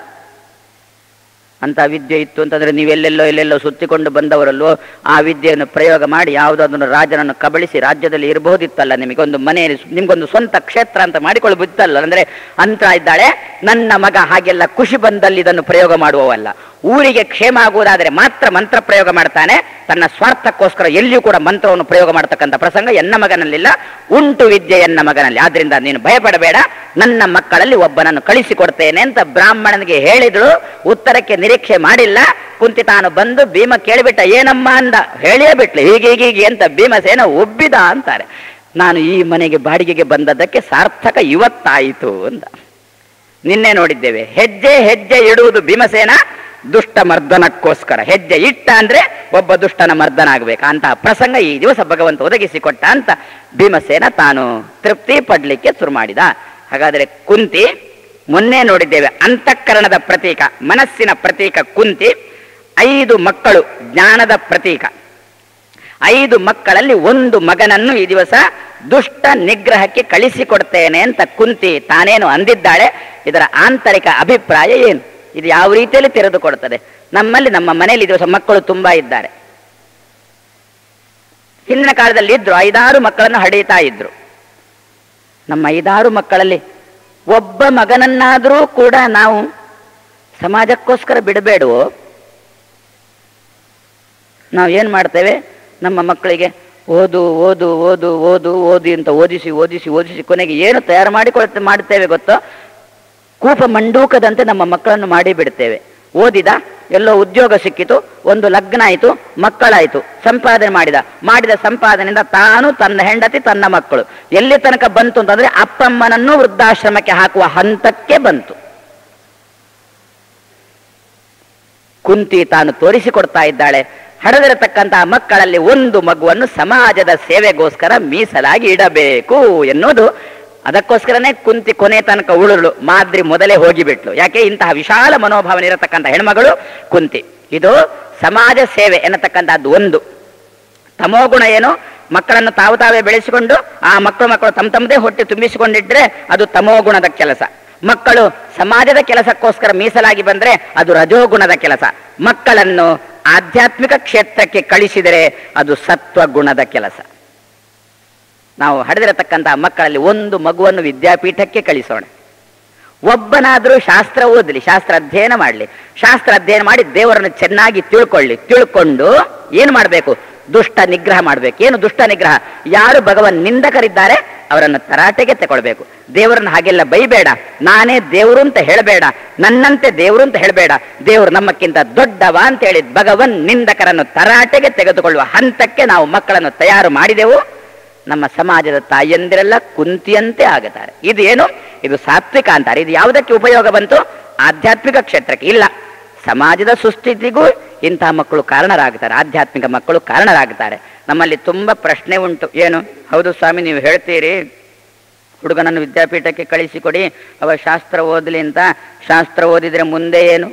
S1: ಅಂತ ವಿದ್ಯೆ ಇತ್ತು ಅಂತಂದ್ರೆ ನೀವೆಲ್ಲೆಲ್ಲೋ ಎಲ್ಲೆಲ್ಲೋ ಸುತ್ತಿಕೊಂಡು ಬಂದವರಲ್ಲೋ ಆ ವಿದ್ಯೆಯನ್ನು ಪ್ರಯೋಗ ಮಾಡಿ ಯಾವುದಾದನ್ನು ರಾಜನನ್ನು ಕಬಳಿಸಿ ರಾಜ್ಯದಲ್ಲಿ ಇರಬಹುದಿತ್ತಲ್ಲ ನಿಮಗೆ ಒಂದು ಮನೆಯಲ್ಲಿ ನಿಮ್ಗೊಂದು ಸ್ವಂತ ಕ್ಷೇತ್ರ ಅಂತ ಮಾಡಿಕೊಳ್ಳಬಹುದಿತ್ತಲ್ಲ ಅಂದ್ರೆ ಅಂತ ಇದ್ದಾಳೆ ನನ್ನ ಮಗ ಹಾಗೆಲ್ಲ ಖುಷಿ ಬಂದಲ್ಲಿ ಇದನ್ನು ಪ್ರಯೋಗ ಮಾಡುವವಲ್ಲ ಊರಿಗೆ ಕ್ಷೇಮ ಆಗುವುದಾದರೆ ಮಾತ್ರ ಮಂತ್ರ ಪ್ರಯೋಗ ಮಾಡ್ತಾನೆ ತನ್ನ ಸ್ವಾರ್ಥಕ್ಕೋಸ್ಕರ ಎಲ್ಲಿಯೂ ಕೂಡ ಮಂತ್ರವನ್ನು ಪ್ರಯೋಗ ಮಾಡತಕ್ಕಂಥ ಪ್ರಸಂಗ ಎನ್ನ ಮಗನಲ್ಲಿಲ್ಲ ಉಂಟು ವಿದ್ಯೆ ಎನ್ನ ಮಗನಲ್ಲಿ ಆದ್ರಿಂದ ನೀನು ಭಯಪಡಬೇಡ ನನ್ನ ಮಕ್ಕಳಲ್ಲಿ ಒಬ್ಬನನ್ನು ಕಳಿಸಿಕೊಡ್ತೇನೆ ಅಂತ ಬ್ರಾಹ್ಮಣನಿಗೆ ಹೇಳಿದಳು ಉತ್ತರಕ್ಕೆ ನಿರೀಕ್ಷೆ ಮಾಡಿಲ್ಲ ಕುಂತಿ ತಾನು ಬಂದು ಭೀಮ ಕೇಳಿಬಿಟ್ಟ ಏನಮ್ಮ ಅಂದ ಹೇಳಿಯೇ ಬಿಟ್ಲು ಹೀಗೆ ಹೀಗೆ ಹೀಗೆ ಅಂತ ಭೀಮಸೇನ ಒಬ್ಬಿದ ಅಂತಾರೆ ನಾನು ಈ ಮನೆಗೆ ಬಾಡಿಗೆಗೆ ಬಂದದ್ದಕ್ಕೆ ಸಾರ್ಥಕ ಇವತ್ತಾಯಿತು ಅಂತ ನಿನ್ನೆ ನೋಡಿದ್ದೇವೆ ಹೆಜ್ಜೆ ಹೆಜ್ಜೆ ಇಡುವುದು ಭೀಮಸೇನ ದುಷ್ಟ ಮರ್ದನಕ್ಕೋಸ್ಕರ ಹೆಜ್ಜೆ ಇಟ್ಟ ಅಂದ್ರೆ ಒಬ್ಬ ದುಷ್ಟನ ಮರ್ದನ ಆಗ್ಬೇಕು ಅಂತಹ ಪ್ರಸಂಗ ಈ ದಿವಸ ಭಗವಂತ ಒದಗಿಸಿಕೊಟ್ಟ ಅಂತ ಭೀಮಸೇನ ತಾನು ತೃಪ್ತಿ ಪಡ್ಲಿಕ್ಕೆ ಶುರು ಮಾಡಿದ ಹಾಗಾದ್ರೆ ಕುಂತಿ ಮೊನ್ನೆ ನೋಡಿದ್ದೇವೆ ಅಂತಃಕರಣದ ಪ್ರತೀಕ ಮನಸ್ಸಿನ ಪ್ರತೀಕ ಕುಂತಿ ಐದು ಮಕ್ಕಳು ಜ್ಞಾನದ ಪ್ರತೀಕ ಐದು ಮಕ್ಕಳಲ್ಲಿ ಒಂದು ಮಗನನ್ನು ಈ ದಿವಸ ದುಷ್ಟ ನಿಗ್ರಹಕ್ಕೆ ಕಳಿಸಿಕೊಡ್ತೇನೆ ಅಂತ ಕುಂತಿ ತಾನೇನು ಅಂದಿದ್ದಾಳೆ ಇದರ ಆಂತರಿಕ ಅಭಿಪ್ರಾಯ ಏನು ಇದು ಯಾವ ರೀತಿಯಲ್ಲಿ ತೆರೆದುಕೊಡ್ತದೆ ನಮ್ಮಲ್ಲಿ ನಮ್ಮ ಮನೆಯಲ್ಲಿ ಈ ದಿವಸ ಮಕ್ಕಳು ತುಂಬಾ ಇದ್ದಾರೆ ಹಿಂದಿನ ಕಾಲದಲ್ಲಿ ಇದ್ರು ಐದಾರು ಮಕ್ಕಳನ್ನು ಹಡೀತಾ ಇದ್ರು ನಮ್ಮ ಐದಾರು ಮಕ್ಕಳಲ್ಲಿ ಒಬ್ಬ ಮಗನನ್ನಾದರೂ ಕೂಡ ನಾವು ಸಮಾಜಕ್ಕೋಸ್ಕರ ಬಿಡಬೇಡವೋ ನಾವು ಏನು ಮಾಡ್ತೇವೆ ನಮ್ಮ ಮಕ್ಕಳಿಗೆ ಓದು ಓದು ಓದು ಓದು ಓದಿ ಅಂತ ಓದಿಸಿ ಓದಿಸಿ ಓದಿಸಿ ಕೊನೆಗೆ ಏನು ತಯಾರು ಮಾಡಿಕೊಳ್ತೆ ಮಾಡ್ತೇವೆ ಗೊತ್ತೋ ಕೂಪ ಮಂಡೂಕದಂತೆ ನಮ್ಮ ಮಕ್ಕಳನ್ನು ಮಾಡಿ ಬಿಡ್ತೇವೆ ಓದಿದ ಎಲ್ಲೋ ಉದ್ಯೋಗ ಸಿಕ್ಕಿತು ಒಂದು ಲಗ್ನ ಆಯಿತು ಮಕ್ಕಳಾಯಿತು ಸಂಪಾದನೆ ಮಾಡಿದ ಮಾಡಿದ ಸಂಪಾದನೆಯಿಂದ ತಾನು ತನ್ನ ಹೆಂಡತಿ ತನ್ನ ಮಕ್ಕಳು ಎಲ್ಲಿ ತನಕ ಬಂತು ಅಂತಂದ್ರೆ ಅಪ್ಪಮ್ಮನನ್ನು ವೃದ್ಧಾಶ್ರಮಕ್ಕೆ ಹಾಕುವ ಹಂತಕ್ಕೆ ಬಂತು ಕುಂತಿ ತಾನು ತೋರಿಸಿಕೊಡ್ತಾ ಇದ್ದಾಳೆ ಹಡೆದಿರತಕ್ಕಂತಹ ಮಕ್ಕಳಲ್ಲಿ ಒಂದು ಮಗುವನ್ನು ಸಮಾಜದ ಸೇವೆಗೋಸ್ಕರ ಮೀಸಲಾಗಿ ಇಡಬೇಕು ಎನ್ನುವುದು ಅದಕ್ಕೋಸ್ಕರನೇ ಕುಂತಿ ಕೊನೆ ತನಕ ಉಳುಳು ಮಾದ್ರಿ ಮೊದಲೇ ಹೋಗಿಬಿಟ್ಲು ಯಾಕೆ ಇಂತಹ ವಿಶಾಲ ಮನೋಭಾವನೆ ಇರತಕ್ಕಂಥ ಹೆಣ್ಮಗಳು ಕುಂತಿ ಇದು ಸಮಾಜ ಸೇವೆ ಎನ್ನತಕ್ಕಂಥದ್ದು ಒಂದು ತಮೋಗುಣ ಏನು ಮಕ್ಕಳನ್ನು ತಾವು ತಾವೇ ಬೆಳೆಸಿಕೊಂಡು ಆ ಮಕ್ಕಳು ಮಕ್ಕಳು ತಮ್ಮ ತಮ್ಮದೇ ಹೊಟ್ಟೆ ತುಂಬಿಸಿಕೊಂಡಿದ್ರೆ ಅದು ತಮೋಗುಣದ ಕೆಲಸ ಮಕ್ಕಳು ಸಮಾಜದ ಕೆಲಸಕ್ಕೋಸ್ಕರ ಮೀಸಲಾಗಿ ಬಂದ್ರೆ ಅದು ರಜೋಗುಣದ ಕೆಲಸ ಮಕ್ಕಳನ್ನು ಆಧ್ಯಾತ್ಮಿಕ ಕ್ಷೇತ್ರಕ್ಕೆ ಕಳಿಸಿದರೆ ಅದು ಸತ್ವಗುಣದ ಕೆಲಸ ನಾವು ಹಡೆದಿರತಕ್ಕಂತಹ ಮಕ್ಕಳಲ್ಲಿ ಒಂದು ಮಗುವನ್ನು ವಿದ್ಯಾಪೀಠಕ್ಕೆ ಕಳಿಸೋಣ ಒಬ್ಬನಾದರೂ ಶಾಸ್ತ್ರ ಓದಲಿ ಶಾಸ್ತ್ರ ಅಧ್ಯಯನ ಮಾಡಲಿ ಶಾಸ್ತ್ರ ಅಧ್ಯಯನ ಮಾಡಿ ದೇವರನ್ನು ಚೆನ್ನಾಗಿ ತಿಳ್ಕೊಳ್ಳಿ ತಿಳ್ಕೊಂಡು ಏನು ಮಾಡಬೇಕು ದುಷ್ಟ ನಿಗ್ರಹ ಮಾಡಬೇಕು ಏನು ದುಷ್ಟ ನಿಗ್ರಹ ಯಾರು ಭಗವನ್ ನಿಂದಕರಿದ್ದಾರೆ ಅವರನ್ನು ತರಾಟೆಗೆ ತಗೊಳ್ಬೇಕು ದೇವರನ್ನು ಹಾಗೆಲ್ಲ ಬೈಬೇಡ ನಾನೇ ದೇವರು ಅಂತ ಹೇಳಬೇಡ ನನ್ನಂತೆ ದೇವರು ಅಂತ ಹೇಳಬೇಡ ದೇವರು ನಮ್ಮಕ್ಕಿಂತ ದೊಡ್ಡವ ಅಂತ ಹೇಳಿ ಭಗವನ್ ನಿಂದಕರನ್ನು ತರಾಟೆಗೆ ತೆಗೆದುಕೊಳ್ಳುವ ಹಂತಕ್ಕೆ ನಾವು ಮಕ್ಕಳನ್ನು ತಯಾರು ಮಾಡಿದೆವು ನಮ್ಮ ಸಮಾಜದ ತಾಯಿಯಂದಿರೆಲ್ಲ ಕುಂತಿಯಂತೆ ಆಗುತ್ತಾರೆ ಇದು ಏನು ಇದು ಸಾತ್ವಿಕ ಅಂತಾರೆ ಇದು ಯಾವುದಕ್ಕೆ ಉಪಯೋಗ ಬಂತು ಆಧ್ಯಾತ್ಮಿಕ ಕ್ಷೇತ್ರಕ್ಕೆ ಇಲ್ಲ ಸಮಾಜದ ಸುಸ್ಥಿತಿಗೂ ಇಂತಹ ಮಕ್ಕಳು ಕಾರಣರಾಗ್ತಾರೆ ಆಧ್ಯಾತ್ಮಿಕ ಮಕ್ಕಳು ಕಾರಣರಾಗ್ತಾರೆ ನಮ್ಮಲ್ಲಿ ತುಂಬ ಪ್ರಶ್ನೆ ಉಂಟು ಏನು ಹೌದು ಸ್ವಾಮಿ ನೀವು ಹೇಳ್ತೀರಿ ಹುಡುಗನನ್ನು ವಿದ್ಯಾಪೀಠಕ್ಕೆ ಕಳಿಸಿಕೊಡಿ ಅವ ಶಾಸ್ತ್ರ ಓದಲಿ ಅಂತ ಶಾಸ್ತ್ರ ಓದಿದ್ರೆ ಮುಂದೆ ಏನು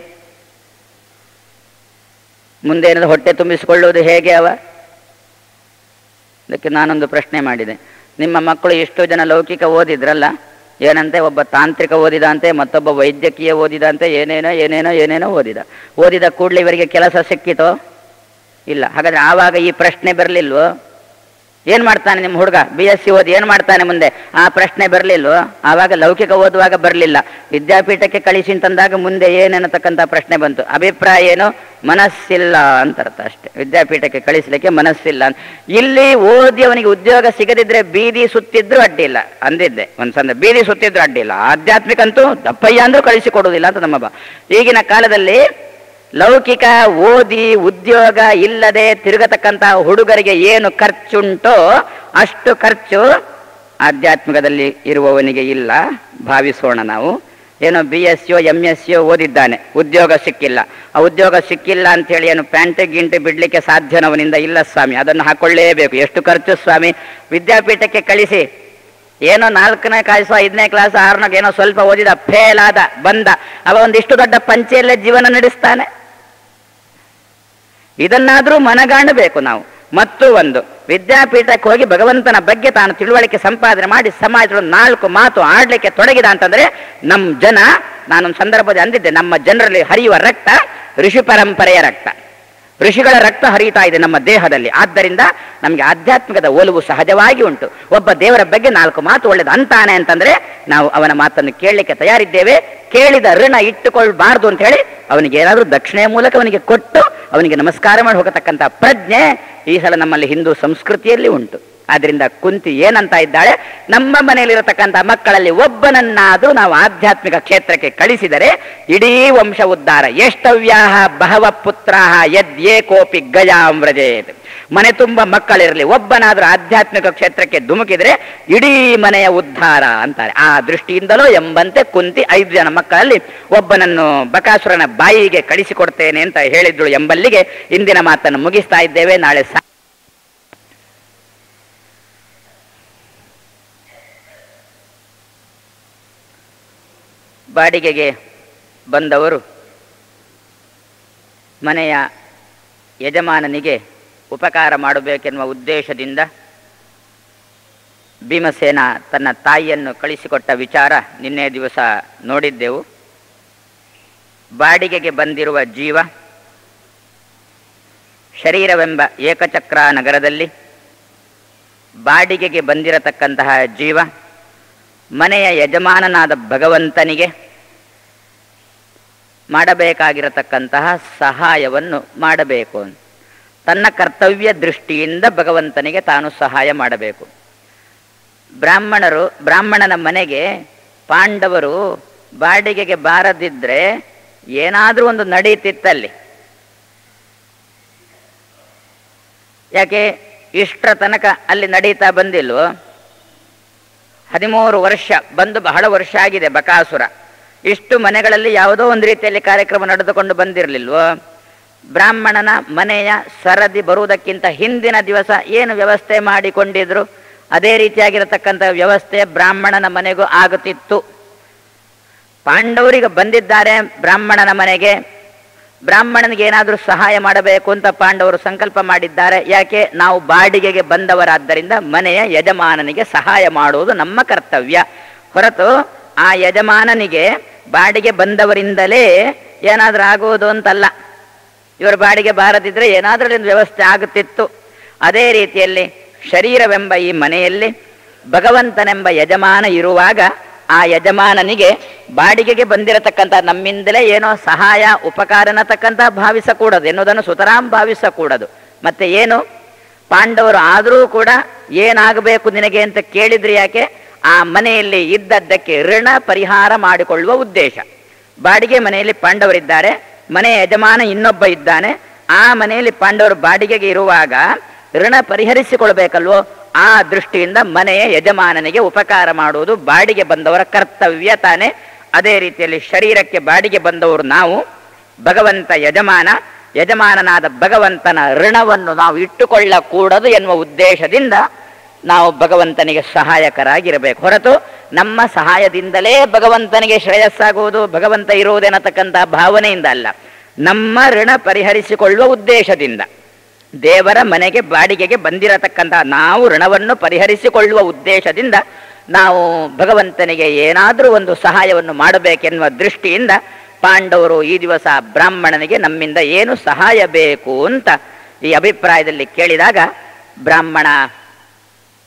S1: ಮುಂದೆ ಏನಾದ್ರು ಹೊಟ್ಟೆ ತುಂಬಿಸಿಕೊಳ್ಳುವುದು ಹೇಗೆ ಅವ ಅದಕ್ಕೆ ನಾನೊಂದು ಪ್ರಶ್ನೆ ಮಾಡಿದೆ ನಿಮ್ಮ ಮಕ್ಕಳು ಎಷ್ಟೋ ಜನ ಲೌಕಿಕ ಓದಿದ್ರಲ್ಲ ಏನಂತೆ ಒಬ್ಬ ತಾಂತ್ರಿಕ ಓದಿದಂತೆ ಮತ್ತೊಬ್ಬ ವೈದ್ಯಕೀಯ ಓದಿದಂತೆ ಏನೇನೋ ಏನೇನೋ ಏನೇನೋ ಓದಿದ ಓದಿದ ಕೂಡಲೇ ಇವರಿಗೆ ಕೆಲಸ ಸಿಕ್ಕಿತೋ ಇಲ್ಲ ಹಾಗಾದ್ರೆ ಆವಾಗ ಈ ಪ್ರಶ್ನೆ ಬರಲಿಲ್ವೋ ಏನ್ ಮಾಡ್ತಾನೆ ನಿಮ್ಮ ಹುಡುಗ ಬಿ ಎಸ್ ಸಿ ಓದಿ ಏನ್ ಮಾಡ್ತಾನೆ ಮುಂದೆ ಆ ಪ್ರಶ್ನೆ ಬರಲಿಲ್ವೋ ಆವಾಗ ಲೌಕಿಕ ಓದುವಾಗ ಬರಲಿಲ್ಲ ವಿದ್ಯಾಪೀಠಕ್ಕೆ ಕಳಿಸಿ ಅಂತಂದಾಗ ಮುಂದೆ ಏನೆನ್ನತಕ್ಕಂಥ ಪ್ರಶ್ನೆ ಬಂತು ಅಭಿಪ್ರಾಯ ಏನು ಮನಸ್ಸಿಲ್ಲ ಅಂತ ಅರ್ಥ ಅಷ್ಟೇ ವಿದ್ಯಾಪೀಠಕ್ಕೆ ಕಳಿಸ್ಲಿಕ್ಕೆ ಮನಸ್ಸಿಲ್ಲ ಅಂತ ಇಲ್ಲಿ ಓದಿ ಅವನಿಗೆ ಉದ್ಯೋಗ ಸಿಗದಿದ್ರೆ ಬೀದಿ ಸುತ್ತಿದ್ರು ಅಡ್ಡಿಲ್ಲ ಅಂದಿದ್ದೆ ಒಂದ್ ಸಂದ ಬೀದಿ ಸುತ್ತಿದ್ರು ಅಡ್ಡಿಲ್ಲ ಆಧ್ಯಾತ್ಮಿಕ ಅಂತೂ ದಪ್ಪಯ್ಯ ಅಂದ್ರೂ ಕಳಿಸಿಕೊಡುವುದಿಲ್ಲ ಅಂತ ನಮ್ಮ ಬಾ ಈಗಿನ ಕಾಲದಲ್ಲಿ ಲೌಕಿಕ ಓದಿ ಉದ್ಯೋಗ ಇಲ್ಲದೆ ತಿರುಗತಕ್ಕಂತಹ ಹುಡುಗರಿಗೆ ಏನು ಖರ್ಚುಂಟೋ ಅಷ್ಟು ಖರ್ಚು ಆಧ್ಯಾತ್ಮಿಕದಲ್ಲಿ ಇರುವವನಿಗೆ ಇಲ್ಲ ಭಾವಿಸೋಣ ನಾವು ಏನೋ ಬಿ ಎಸ್ ಯೋ ಎಂ ಎಸ್ ಯೋ ಓದಿದ್ದಾನೆ ಉದ್ಯೋಗ ಸಿಕ್ಕಿಲ್ಲ ಆ ಉದ್ಯೋಗ ಸಿಕ್ಕಿಲ್ಲ ಅಂತ ಹೇಳಿ ಏನು ಪ್ಯಾಂಟ್ ಗಿಂಟು ಬಿಡ್ಲಿಕ್ಕೆ ಸಾಧ್ಯನವನಿಂದ ಇಲ್ಲ ಸ್ವಾಮಿ ಅದನ್ನು ಹಾಕೊಳ್ಳೇಬೇಕು ಎಷ್ಟು ಖರ್ಚು ಸ್ವಾಮಿ ವಿದ್ಯಾಪೀಠಕ್ಕೆ ಕಳಿಸಿ ಏನೋ ನಾಲ್ಕನೇ ಕ್ಲಾಸು ಐದನೇ ಕ್ಲಾಸ್ ಆರನಾಗ ಏನೋ ಸ್ವಲ್ಪ ಓದಿದ ಫೇಲ್ ಆದ ಬಂದ ಅವ ಒಂದಿಷ್ಟು ದೊಡ್ಡ ಪಂಚೆಯಲ್ಲೇ ಜೀವನ ನಡೆಸ್ತಾನೆ ಇದನ್ನಾದ್ರೂ ಮನಗಾಣಬೇಕು ನಾವು ಮತ್ತು ಒಂದು ವಿದ್ಯಾಪೀಠಕ್ಕೆ ಹೋಗಿ ಭಗವಂತನ ಬಗ್ಗೆ ತಾನು ತಿಳುವಳಿಕೆ ಸಂಪಾದನೆ ಮಾಡಿ ಸಮಾಜದ ನಾಲ್ಕು ಮಾತು ಆಡ್ಲಿಕ್ಕೆ ತೊಡಗಿದ ಅಂತಂದ್ರೆ ನಮ್ಮ ಜನ ನಾನೊಂದು ಸಂದರ್ಭದಲ್ಲಿ ಅಂದಿದ್ದೆ ನಮ್ಮ ಜನರಲ್ಲಿ ಹರಿಯುವ ರಕ್ತ ಋಷಿ ಪರಂಪರೆಯ ರಕ್ತ ಋಷಿಗಳ ರಕ್ತ ಹರಿಯುತ್ತಾ ಇದೆ ನಮ್ಮ ದೇಹದಲ್ಲಿ ಆದ್ದರಿಂದ ನಮಗೆ ಆಧ್ಯಾತ್ಮಿಕದ ಒಲವು ಸಹಜವಾಗಿ ಉಂಟು ಒಬ್ಬ ದೇವರ ಬಗ್ಗೆ ನಾಲ್ಕು ಮಾತು ಒಳ್ಳೇದು ಅಂತಾನೆ ಅಂತಂದ್ರೆ ನಾವು ಅವನ ಮಾತನ್ನು ಕೇಳಲಿಕ್ಕೆ ತಯಾರಿದ್ದೇವೆ ಕೇಳಿದ ಋಣ ಇಟ್ಟುಕೊಳ್ಬಾರ್ದು ಅಂತ ಹೇಳಿ ಅವನಿಗೆ ಏನಾದರೂ ದಕ್ಷಿಣೆಯ ಮೂಲಕ ಅವನಿಗೆ ಕೊಟ್ಟು ಅವನಿಗೆ ನಮಸ್ಕಾರ ಮಾಡಿ ಹೋಗತಕ್ಕಂಥ ಪ್ರಜ್ಞೆ ಈ ಸಲ ನಮ್ಮಲ್ಲಿ ಹಿಂದೂ ಸಂಸ್ಕೃತಿಯಲ್ಲಿ ಉಂಟು ಆದ್ರಿಂದ ಕುಂತಿ ಏನಂತ ಇದ್ದಾಳೆ ನಮ್ಮ ಮನೆಯಲ್ಲಿರತಕ್ಕಂಥ ಮಕ್ಕಳಲ್ಲಿ ಒಬ್ಬನನ್ನಾದ್ರೂ ನಾವು ಆಧ್ಯಾತ್ಮಿಕ ಕ್ಷೇತ್ರಕ್ಕೆ ಕಳಿಸಿದರೆ ಇಡೀ ವಂಶ ಉದ್ಧಾರ ಎಷ್ಟವ್ಯಾಹ ಬಹವ ಪುತ್ರ ಯದ್ಯೇಕೋಪಿ ಗಜಾಂ ವ್ರಜೇತ್ ಮನೆ ತುಂಬ ಮಕ್ಕಳಿರಲಿ ಒಬ್ಬನಾದ್ರೂ ಆಧ್ಯಾತ್ಮಿಕ ಕ್ಷೇತ್ರಕ್ಕೆ ಧುಮುಕಿದ್ರೆ ಇಡೀ ಮನೆಯ ಉದ್ಧಾರ ಅಂತಾರೆ ಆ ದೃಷ್ಟಿಯಿಂದಲೋ ಎಂಬಂತೆ ಕುಂತಿ ಐದು ಜನ ಮಕ್ಕಳಲ್ಲಿ ಒಬ್ಬನನ್ನು ಬಕಾಸುರನ ಬಾಯಿಗೆ ಕಳಿಸಿಕೊಡ್ತೇನೆ ಅಂತ ಹೇಳಿದ್ರು ಎಂಬಲ್ಲಿಗೆ ಇಂದಿನ ಮಾತನ್ನು ಮುಗಿಸ್ತಾ ಇದ್ದೇವೆ ನಾಳೆ ಸಾ ಬಾಡಿಗೆಗೆ ಬಂದವರು ಮನೆಯ ಯಜಮಾನನಿಗೆ ಉಪಕಾರ ಮಾಡಬೇಕೆನ್ನುವ ಉದ್ದೇಶದಿಂದ ಭೀಮಸೇನ ತನ್ನ ತಾಯಿಯನ್ನು ಕಳಿಸಿಕೊಟ್ಟ ವಿಚಾರ ನಿನ್ನೆ ದಿವಸ ನೋಡಿದ್ದೆವು ಬಾಡಿಗೆಗೆ ಬಂದಿರುವ ಜೀವ ಶರೀರವೆಂಬ ಏಕಚಕ್ರ ನಗರದಲ್ಲಿ ಬಾಡಿಗೆಗೆ ಬಂದಿರತಕ್ಕಂತಹ ಜೀವ ಮನೆಯ ಯಜಮಾನನಾದ ಭಗವಂತನಿಗೆ ಮಾಡಬೇಕಾಗಿರತಕ್ಕಂತಹ ಸಹಾಯವನ್ನು ಮಾಡಬೇಕು ತನ್ನ ಕರ್ತವ್ಯ ದೃಷ್ಟಿಯಿಂದ ಭಗವಂತನಿಗೆ ತಾನು ಸಹಾಯ ಮಾಡಬೇಕು ಬ್ರಾಹ್ಮಣರು ಬ್ರಾಹ್ಮಣನ ಮನೆಗೆ ಪಾಂಡವರು ಬಾಡಿಗೆಗೆ ಬಾರದಿದ್ರೆ ಏನಾದರೂ ಒಂದು ನಡೀತಿತ್ತಲ್ಲಿ ಯಾಕೆ ಇಷ್ಟರ ತನಕ ಅಲ್ಲಿ ನಡೀತಾ ಬಂದಿಲ್ವೋ ಹದಿಮೂರು ವರ್ಷ ಬಂದು ಬಹಳ ವರ್ಷ ಆಗಿದೆ ಬಕಾಸುರ ಇಷ್ಟು ಮನೆಗಳಲ್ಲಿ ಯಾವುದೋ ಒಂದು ರೀತಿಯಲ್ಲಿ ಕಾರ್ಯಕ್ರಮ ನಡೆದುಕೊಂಡು ಬಂದಿರಲಿಲ್ವೋ ಬ್ರಾಹ್ಮಣನ ಮನೆಯ ಸರದಿ ಬರುವುದಕ್ಕಿಂತ ಹಿಂದಿನ ದಿವಸ ಏನು ವ್ಯವಸ್ಥೆ ಮಾಡಿಕೊಂಡಿದ್ರು ಅದೇ ರೀತಿಯಾಗಿರತಕ್ಕಂಥ ವ್ಯವಸ್ಥೆ ಬ್ರಾಹ್ಮಣನ ಮನೆಗೂ ಆಗುತ್ತಿತ್ತು ಪಾಂಡವರಿಗೆ ಬಂದಿದ್ದಾರೆ ಬ್ರಾಹ್ಮಣನ ಮನೆಗೆ ಬ್ರಾಹ್ಮಣನಿಗೆ ಏನಾದರೂ ಸಹಾಯ ಮಾಡಬೇಕು ಅಂತ ಪಾಂಡವರು ಸಂಕಲ್ಪ ಮಾಡಿದ್ದಾರೆ ಯಾಕೆ ನಾವು ಬಾಡಿಗೆಗೆ ಬಂದವರಾದ್ದರಿಂದ ಮನೆಯ ಯಜಮಾನನಿಗೆ ಸಹಾಯ ಮಾಡುವುದು ನಮ್ಮ ಕರ್ತವ್ಯ ಹೊರತು ಆ ಯಜಮಾನನಿಗೆ ಬಾಡಿಗೆ ಬಂದವರಿಂದಲೇ ಏನಾದರೂ ಆಗುವುದು ಅಂತಲ್ಲ ಇವರು ಬಾಡಿಗೆ ಬಾರದಿದ್ರೆ ಏನಾದರೂ ವ್ಯವಸ್ಥೆ ಆಗುತ್ತಿತ್ತು ಅದೇ ರೀತಿಯಲ್ಲಿ ಶರೀರವೆಂಬ ಈ ಮನೆಯಲ್ಲಿ ಭಗವಂತನೆಂಬ ಯಜಮಾನ ಇರುವಾಗ ಆ ಯಜಮಾನನಿಗೆ ಬಾಡಿಗೆಗೆ ಬಂದಿರತಕ್ಕಂಥ ನಮ್ಮಿಂದಲೇ ಏನೋ ಸಹಾಯ ಉಪಕಾರನತಕ್ಕಂಥ ಭಾವಿಸಕೂಡದು ಎನ್ನುವುದನ್ನು ಸುತರಾಂ ಭಾವಿಸಕೂಡದು ಮತ್ತೆ ಏನು ಪಾಂಡವರು ಆದರೂ ಕೂಡ ಏನಾಗಬೇಕು ನಿನಗೆ ಅಂತ ಕೇಳಿದ್ರಿ ಯಾಕೆ ಆ ಮನೆಯಲ್ಲಿ ಇದ್ದದ್ದಕ್ಕೆ ಋಣ ಪರಿಹಾರ ಮಾಡಿಕೊಳ್ಳುವ ಉದ್ದೇಶ ಬಾಡಿಗೆ ಮನೆಯಲ್ಲಿ ಪಾಂಡವರಿದ್ದಾರೆ ಮನೆಯ ಯಜಮಾನ ಇನ್ನೊಬ್ಬ ಇದ್ದಾನೆ ಆ ಮನೆಯಲ್ಲಿ ಪಾಂಡವರು ಬಾಡಿಗೆಗೆ ಇರುವಾಗ ಋಣ ಪರಿಹರಿಸಿಕೊಳ್ಬೇಕಲ್ವೋ ಆ ದೃಷ್ಟಿಯಿಂದ ಮನೆಯ ಯಜಮಾನನಿಗೆ ಉಪಕಾರ ಮಾಡುವುದು ಬಾಡಿಗೆ ಬಂದವರ ಕರ್ತವ್ಯ ತಾನೆ ಅದೇ ರೀತಿಯಲ್ಲಿ ಶರೀರಕ್ಕೆ ಬಾಡಿಗೆ ಬಂದವರು ನಾವು ಭಗವಂತ ಯಜಮಾನ ಯಜಮಾನನಾದ ಭಗವಂತನ ಋಣವನ್ನು ನಾವು ಇಟ್ಟುಕೊಳ್ಳಕೂಡದು ಎನ್ನುವ ಉದ್ದೇಶದಿಂದ ನಾವು ಭಗವಂತನಿಗೆ ಸಹಾಯಕರಾಗಿರಬೇಕು ಹೊರತು ನಮ್ಮ ಸಹಾಯದಿಂದಲೇ ಭಗವಂತನಿಗೆ ಶ್ರೇಯಸ್ಸಾಗುವುದು ಭಗವಂತ ಇರುವುದೆನ್ನತಕ್ಕಂಥ ಭಾವನೆಯಿಂದ ಅಲ್ಲ ನಮ್ಮ ಋಣ ಪರಿಹರಿಸಿಕೊಳ್ಳುವ ಉದ್ದೇಶದಿಂದ ದೇವರ ಮನೆಗೆ ಬಾಡಿಗೆಗೆ ಬಂದಿರತಕ್ಕಂಥ ನಾವು ಋಣವನ್ನು ಪರಿಹರಿಸಿಕೊಳ್ಳುವ ಉದ್ದೇಶದಿಂದ ನಾವು ಭಗವಂತನಿಗೆ ಏನಾದರೂ ಒಂದು ಸಹಾಯವನ್ನು ಮಾಡಬೇಕೆನ್ನುವ ದೃಷ್ಟಿಯಿಂದ ಪಾಂಡವರು ಈ ದಿವಸ ಬ್ರಾಹ್ಮಣನಿಗೆ ನಮ್ಮಿಂದ ಏನು ಸಹಾಯ ಬೇಕು ಅಂತ ಈ ಅಭಿಪ್ರಾಯದಲ್ಲಿ ಕೇಳಿದಾಗ ಬ್ರಾಹ್ಮಣ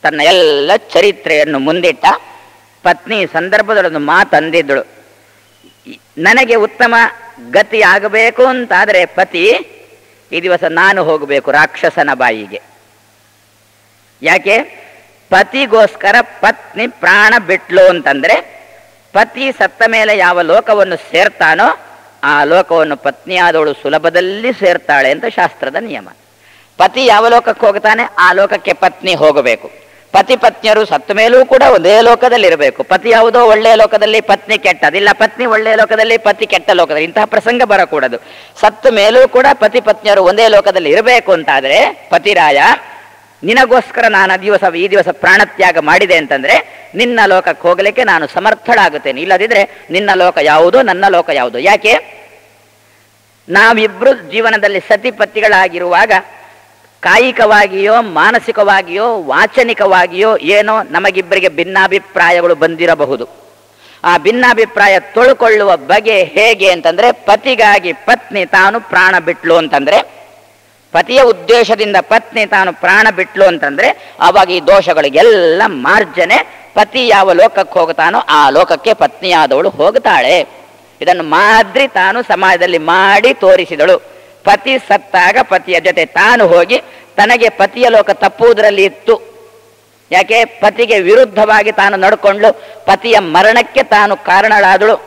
S1: ತನ್ನ ಎಲ್ಲ ಚರಿತ್ರೆಯನ್ನು ಮುಂದಿಟ್ಟ ಪತ್ನಿ ಸಂದರ್ಭದೊಳೊಂದು ಮಾತಂದಿದ್ದಳು ಈ- ನನಗೆ ಉತ್ತಮ ಗತಿ ಆಗಬೇಕು ಅಂತಾದರೆ ಪತಿ ಈ ದಿವಸ ನಾನು ಹೋಗಬೇಕು ರಾಕ್ಷಸನ ಬಾಯಿಗೆ ಯಾಕೆ ಪತಿಗೋಸ್ಕರ ಪತ್ನಿ ಪ್ರಾಣ ಬಿಟ್ಲು ಅಂತಂದ್ರೆ ಪತಿ ಸತ್ತ ಮೇಲೆ ಯಾವ ಲೋಕವನ್ನು ಸೇರ್ತಾನೋ ಆ ಲೋಕವನ್ನು ಪತ್ನಿಯಾದವಳು ಸುಲಭದಲ್ಲಿ ಸೇರ್ತಾಳೆ ಅಂತ ಶಾಸ್ತ್ರದ ನಿಯಮ ಪತಿ ಯಾವ ಲೋಕಕ್ಕೆ ಹೋಗ್ತಾನೆ ಆ ಲೋಕಕ್ಕೆ ಪತ್ನಿ ಹೋಗಬೇಕು ಪತಿ ಪತ್ನಿಯರು ಸತ್ತ ಮೇಲೂ ಕೂಡ ಒಂದೇ ಲೋಕದಲ್ಲಿ ಇರಬೇಕು ಪತಿ ಯಾವುದೋ ಒಳ್ಳೆಯ ಲೋಕದಲ್ಲಿ ಪತ್ನಿ ಕೆಟ್ಟದಿಲ್ಲ ಪತ್ನಿ ಒಳ್ಳೆಯ ಲೋಕದಲ್ಲಿ ಪತಿ ಕೆಟ್ಟ ಲೋಕದಲ್ಲಿ ಇಂತಹ ಪ್ರಸಂಗ ಬರಕೂಡದು ಸತ್ತ ಮೇಲೂ ಕೂಡ ಪತಿ ಪತ್ನಿಯರು ಒಂದೇ ಲೋಕದಲ್ಲಿ ಇರಬೇಕು ಅಂತಾದ್ರೆ ಪತಿರಾಯ ನಿನಗೋಸ್ಕರ ನಾನು ಆ ದಿವಸ ಈ ದಿವಸ ಪ್ರಾಣತ್ಯಾಗ ಮಾಡಿದೆ ಅಂತಂದ್ರೆ ನಿನ್ನ ಲೋಕಕ್ಕೆ ಹೋಗಲಿಕ್ಕೆ ನಾನು ಸಮರ್ಥಳಾಗುತ್ತೇನೆ ಇಲ್ಲದಿದ್ರೆ ನಿನ್ನ ಲೋಕ ಯಾವುದೋ ನನ್ನ ಲೋಕ ಯಾವುದೋ ಯಾಕೆ ನಾವಿಬ್ರು ಜೀವನದಲ್ಲಿ ಸತಿಪತಿಗಳಾಗಿರುವಾಗ ಕಾಯಿಕವಾಗಿಯೋ ಮಾನಸಿಕವಾಗಿಯೋ ವಾಚನಿಕವಾಗಿಯೋ ಏನೋ ನಮಗಿಬ್ಬರಿಗೆ ಭಿನ್ನಾಭಿಪ್ರಾಯಗಳು ಬಂದಿರಬಹುದು ಆ ಭಿನ್ನಾಭಿಪ್ರಾಯ ತೊಳ್ಕೊಳ್ಳುವ ಬಗೆ ಹೇಗೆ ಅಂತಂದ್ರೆ ಪತಿಗಾಗಿ ಪತ್ನಿ ತಾನು ಪ್ರಾಣ ಬಿಟ್ಲು ಅಂತಂದ್ರೆ ಪತಿಯ ಉದ್ದೇಶದಿಂದ ಪತ್ನಿ ತಾನು ಪ್ರಾಣ ಬಿಟ್ಲು ಅಂತಂದ್ರೆ ಆವಾಗ ಈ ದೋಷಗಳಿಗೆಲ್ಲ ಮಾರ್ಜನೆ ಪತಿ ಯಾವ ಲೋಕಕ್ಕೆ ಹೋಗ್ತಾನೋ ಆ ಲೋಕಕ್ಕೆ ಪತ್ನಿಯಾದವಳು ಹೋಗ್ತಾಳೆ ಇದನ್ನು ಮಾದ್ರಿ ತಾನು ಸಮಾಜದಲ್ಲಿ ಮಾಡಿ ತೋರಿಸಿದಳು ಪತಿ ಸತ್ತಾಗ ಪತಿಯ ಜೊತೆ ತಾನು ಹೋಗಿ ತನಗೆ ಪತಿಯ ಲೋಕ ತಪ್ಪುವುದರಲ್ಲಿ ಇತ್ತು ಯಾಕೆ ಪತಿಗೆ ವಿರುದ್ಧವಾಗಿ ತಾನು ನಡ್ಕೊಂಡು ಪತಿಯ ಮರಣಕ್ಕೆ ತಾನು ಕಾರಣಳಾದಳು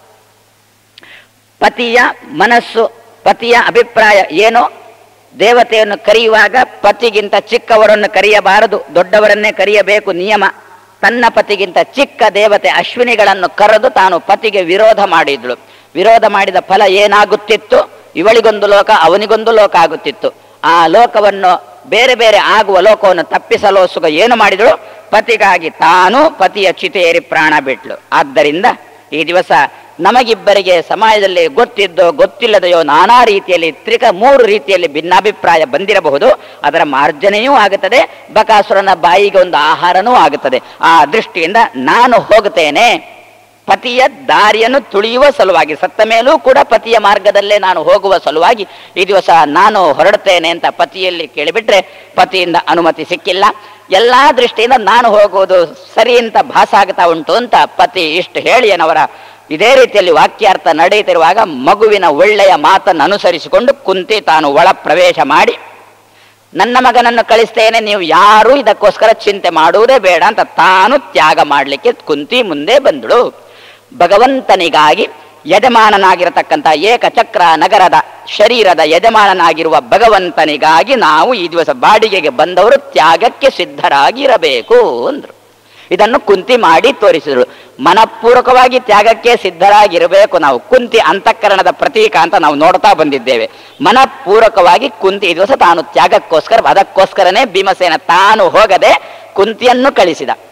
S1: ಪತಿಯ ಮನಸ್ಸು ಪತಿಯ ಅಭಿಪ್ರಾಯ ಏನೋ ದೇವತೆಯನ್ನು ಕರೆಯುವಾಗ ಪತಿಗಿಂತ ಚಿಕ್ಕವರನ್ನು ಕರೆಯಬಾರದು ದೊಡ್ಡವರನ್ನೇ ಕರೆಯಬೇಕು ನಿಯಮ ತನ್ನ ಪತಿಗಿಂತ ಚಿಕ್ಕ ದೇವತೆ ಅಶ್ವಿನಿಗಳನ್ನು ಕರೆದು ತಾನು ಪತಿಗೆ ವಿರೋಧ ಮಾಡಿದ್ಳು ವಿರೋಧ ಮಾಡಿದ ಫಲ ಏನಾಗುತ್ತಿತ್ತು ಇವಳಿಗೊಂದು ಲೋಕ ಅವನಿಗೊಂದು ಲೋಕ ಆಗುತ್ತಿತ್ತು ಆ ಲೋಕವನ್ನು ಬೇರೆ ಬೇರೆ ಆಗುವ ಲೋಕವನ್ನು ತಪ್ಪಿಸಲು ಸುಖ ಏನು ಮಾಡಿದಳು ಪತಿಗಾಗಿ ತಾನು ಪತಿಯ ಚಿತೆಯೇರಿ ಪ್ರಾಣ ಬಿಟ್ಲು ಆದ್ದರಿಂದ ಈ ದಿವಸ ನಮಗಿಬ್ಬರಿಗೆ ಸಮಾಜದಲ್ಲಿ ಗೊತ್ತಿದ್ದೋ ಗೊತ್ತಿಲ್ಲದೆಯೋ ನಾನಾ ರೀತಿಯಲ್ಲಿ ತ್ರಿಕ ಮೂರು ರೀತಿಯಲ್ಲಿ ಭಿನ್ನಾಭಿಪ್ರಾಯ ಬಂದಿರಬಹುದು ಅದರ ಮಾರ್ಜನೆಯೂ ಆಗುತ್ತದೆ ಬಕಾಸುರನ ಬಾಯಿಗೆ ಒಂದು ಆಹಾರನೂ ಆಗುತ್ತದೆ ಆ ದೃಷ್ಟಿಯಿಂದ ನಾನು ಹೋಗುತ್ತೇನೆ ಪತಿಯ ದಾರಿಯನ್ನು ತುಳಿಯುವ ಸಲುವಾಗಿ ಸತ್ತ ಮೇಲೂ ಕೂಡ ಪತಿಯ ಮಾರ್ಗದಲ್ಲೇ ನಾನು ಹೋಗುವ ಸಲುವಾಗಿ ಈ ದಿವಸ ನಾನು ಹೊರಡ್ತೇನೆ ಅಂತ ಪತಿಯಲ್ಲಿ ಕೇಳಿಬಿಟ್ರೆ ಪತಿಯಿಂದ ಅನುಮತಿ ಸಿಕ್ಕಿಲ್ಲ ಎಲ್ಲಾ ದೃಷ್ಟಿಯಿಂದ ನಾನು ಹೋಗುವುದು ಸರಿ ಅಂತ ಭಾಸ ಆಗ್ತಾ ಉಂಟು ಅಂತ ಪತಿ ಇಷ್ಟು ಹೇಳಿ ಏನವರ ಇದೇ ರೀತಿಯಲ್ಲಿ ವಾಕ್ಯಾರ್ಥ ನಡೆಯುತ್ತಿರುವಾಗ ಮಗುವಿನ ಒಳ್ಳೆಯ ಮಾತನ್ನು ಅನುಸರಿಸಿಕೊಂಡು ಕುಂತಿ ತಾನು ಒಳ ಪ್ರವೇಶ ಮಾಡಿ ನನ್ನ ಮಗನನ್ನು ಕಳಿಸ್ತೇನೆ ನೀವು ಯಾರೂ ಇದಕ್ಕೋಸ್ಕರ ಚಿಂತೆ ಮಾಡುವುದೇ ಬೇಡ ಅಂತ ತಾನು ತ್ಯಾಗ ಮಾಡಲಿಕ್ಕೆ ಕುಂತಿ ಮುಂದೆ ಬಂದಳು ಭಗವಂತನಿಗಾಗಿ ಯಜಮಾನನಾಗಿರತಕ್ಕಂಥ ಏಕಚಕ್ರ ನಗರದ ಶರೀರದ ಯಜಮಾನನಾಗಿರುವ ಭಗವಂತನಿಗಾಗಿ ನಾವು ಈ ದಿವಸ ಬಾಡಿಗೆಗೆ ಬಂದವರು ತ್ಯಾಗಕ್ಕೆ ಸಿದ್ಧರಾಗಿರಬೇಕು ಅಂದ್ರು ಇದನ್ನು ಕುಂತಿ ಮಾಡಿ ತೋರಿಸಿದಳು ಮನಪೂರ್ವಕವಾಗಿ ತ್ಯಾಗಕ್ಕೆ ಸಿದ್ಧರಾಗಿರಬೇಕು ನಾವು ಕುಂತಿ ಅಂತಃಕರಣದ ಪ್ರತೀಕ ಅಂತ ನಾವು ನೋಡ್ತಾ ಬಂದಿದ್ದೇವೆ ಮನಪೂರ್ವಕವಾಗಿ ಕುಂತಿ ಈ ದಿವಸ ತಾನು ತ್ಯಾಗಕ್ಕೋಸ್ಕರ ಅದಕ್ಕೋಸ್ಕರನೇ ಭೀಮಸೇನ ತಾನು ಹೋಗದೆ ಕುಂತಿಯನ್ನು ಕಳಿಸಿದ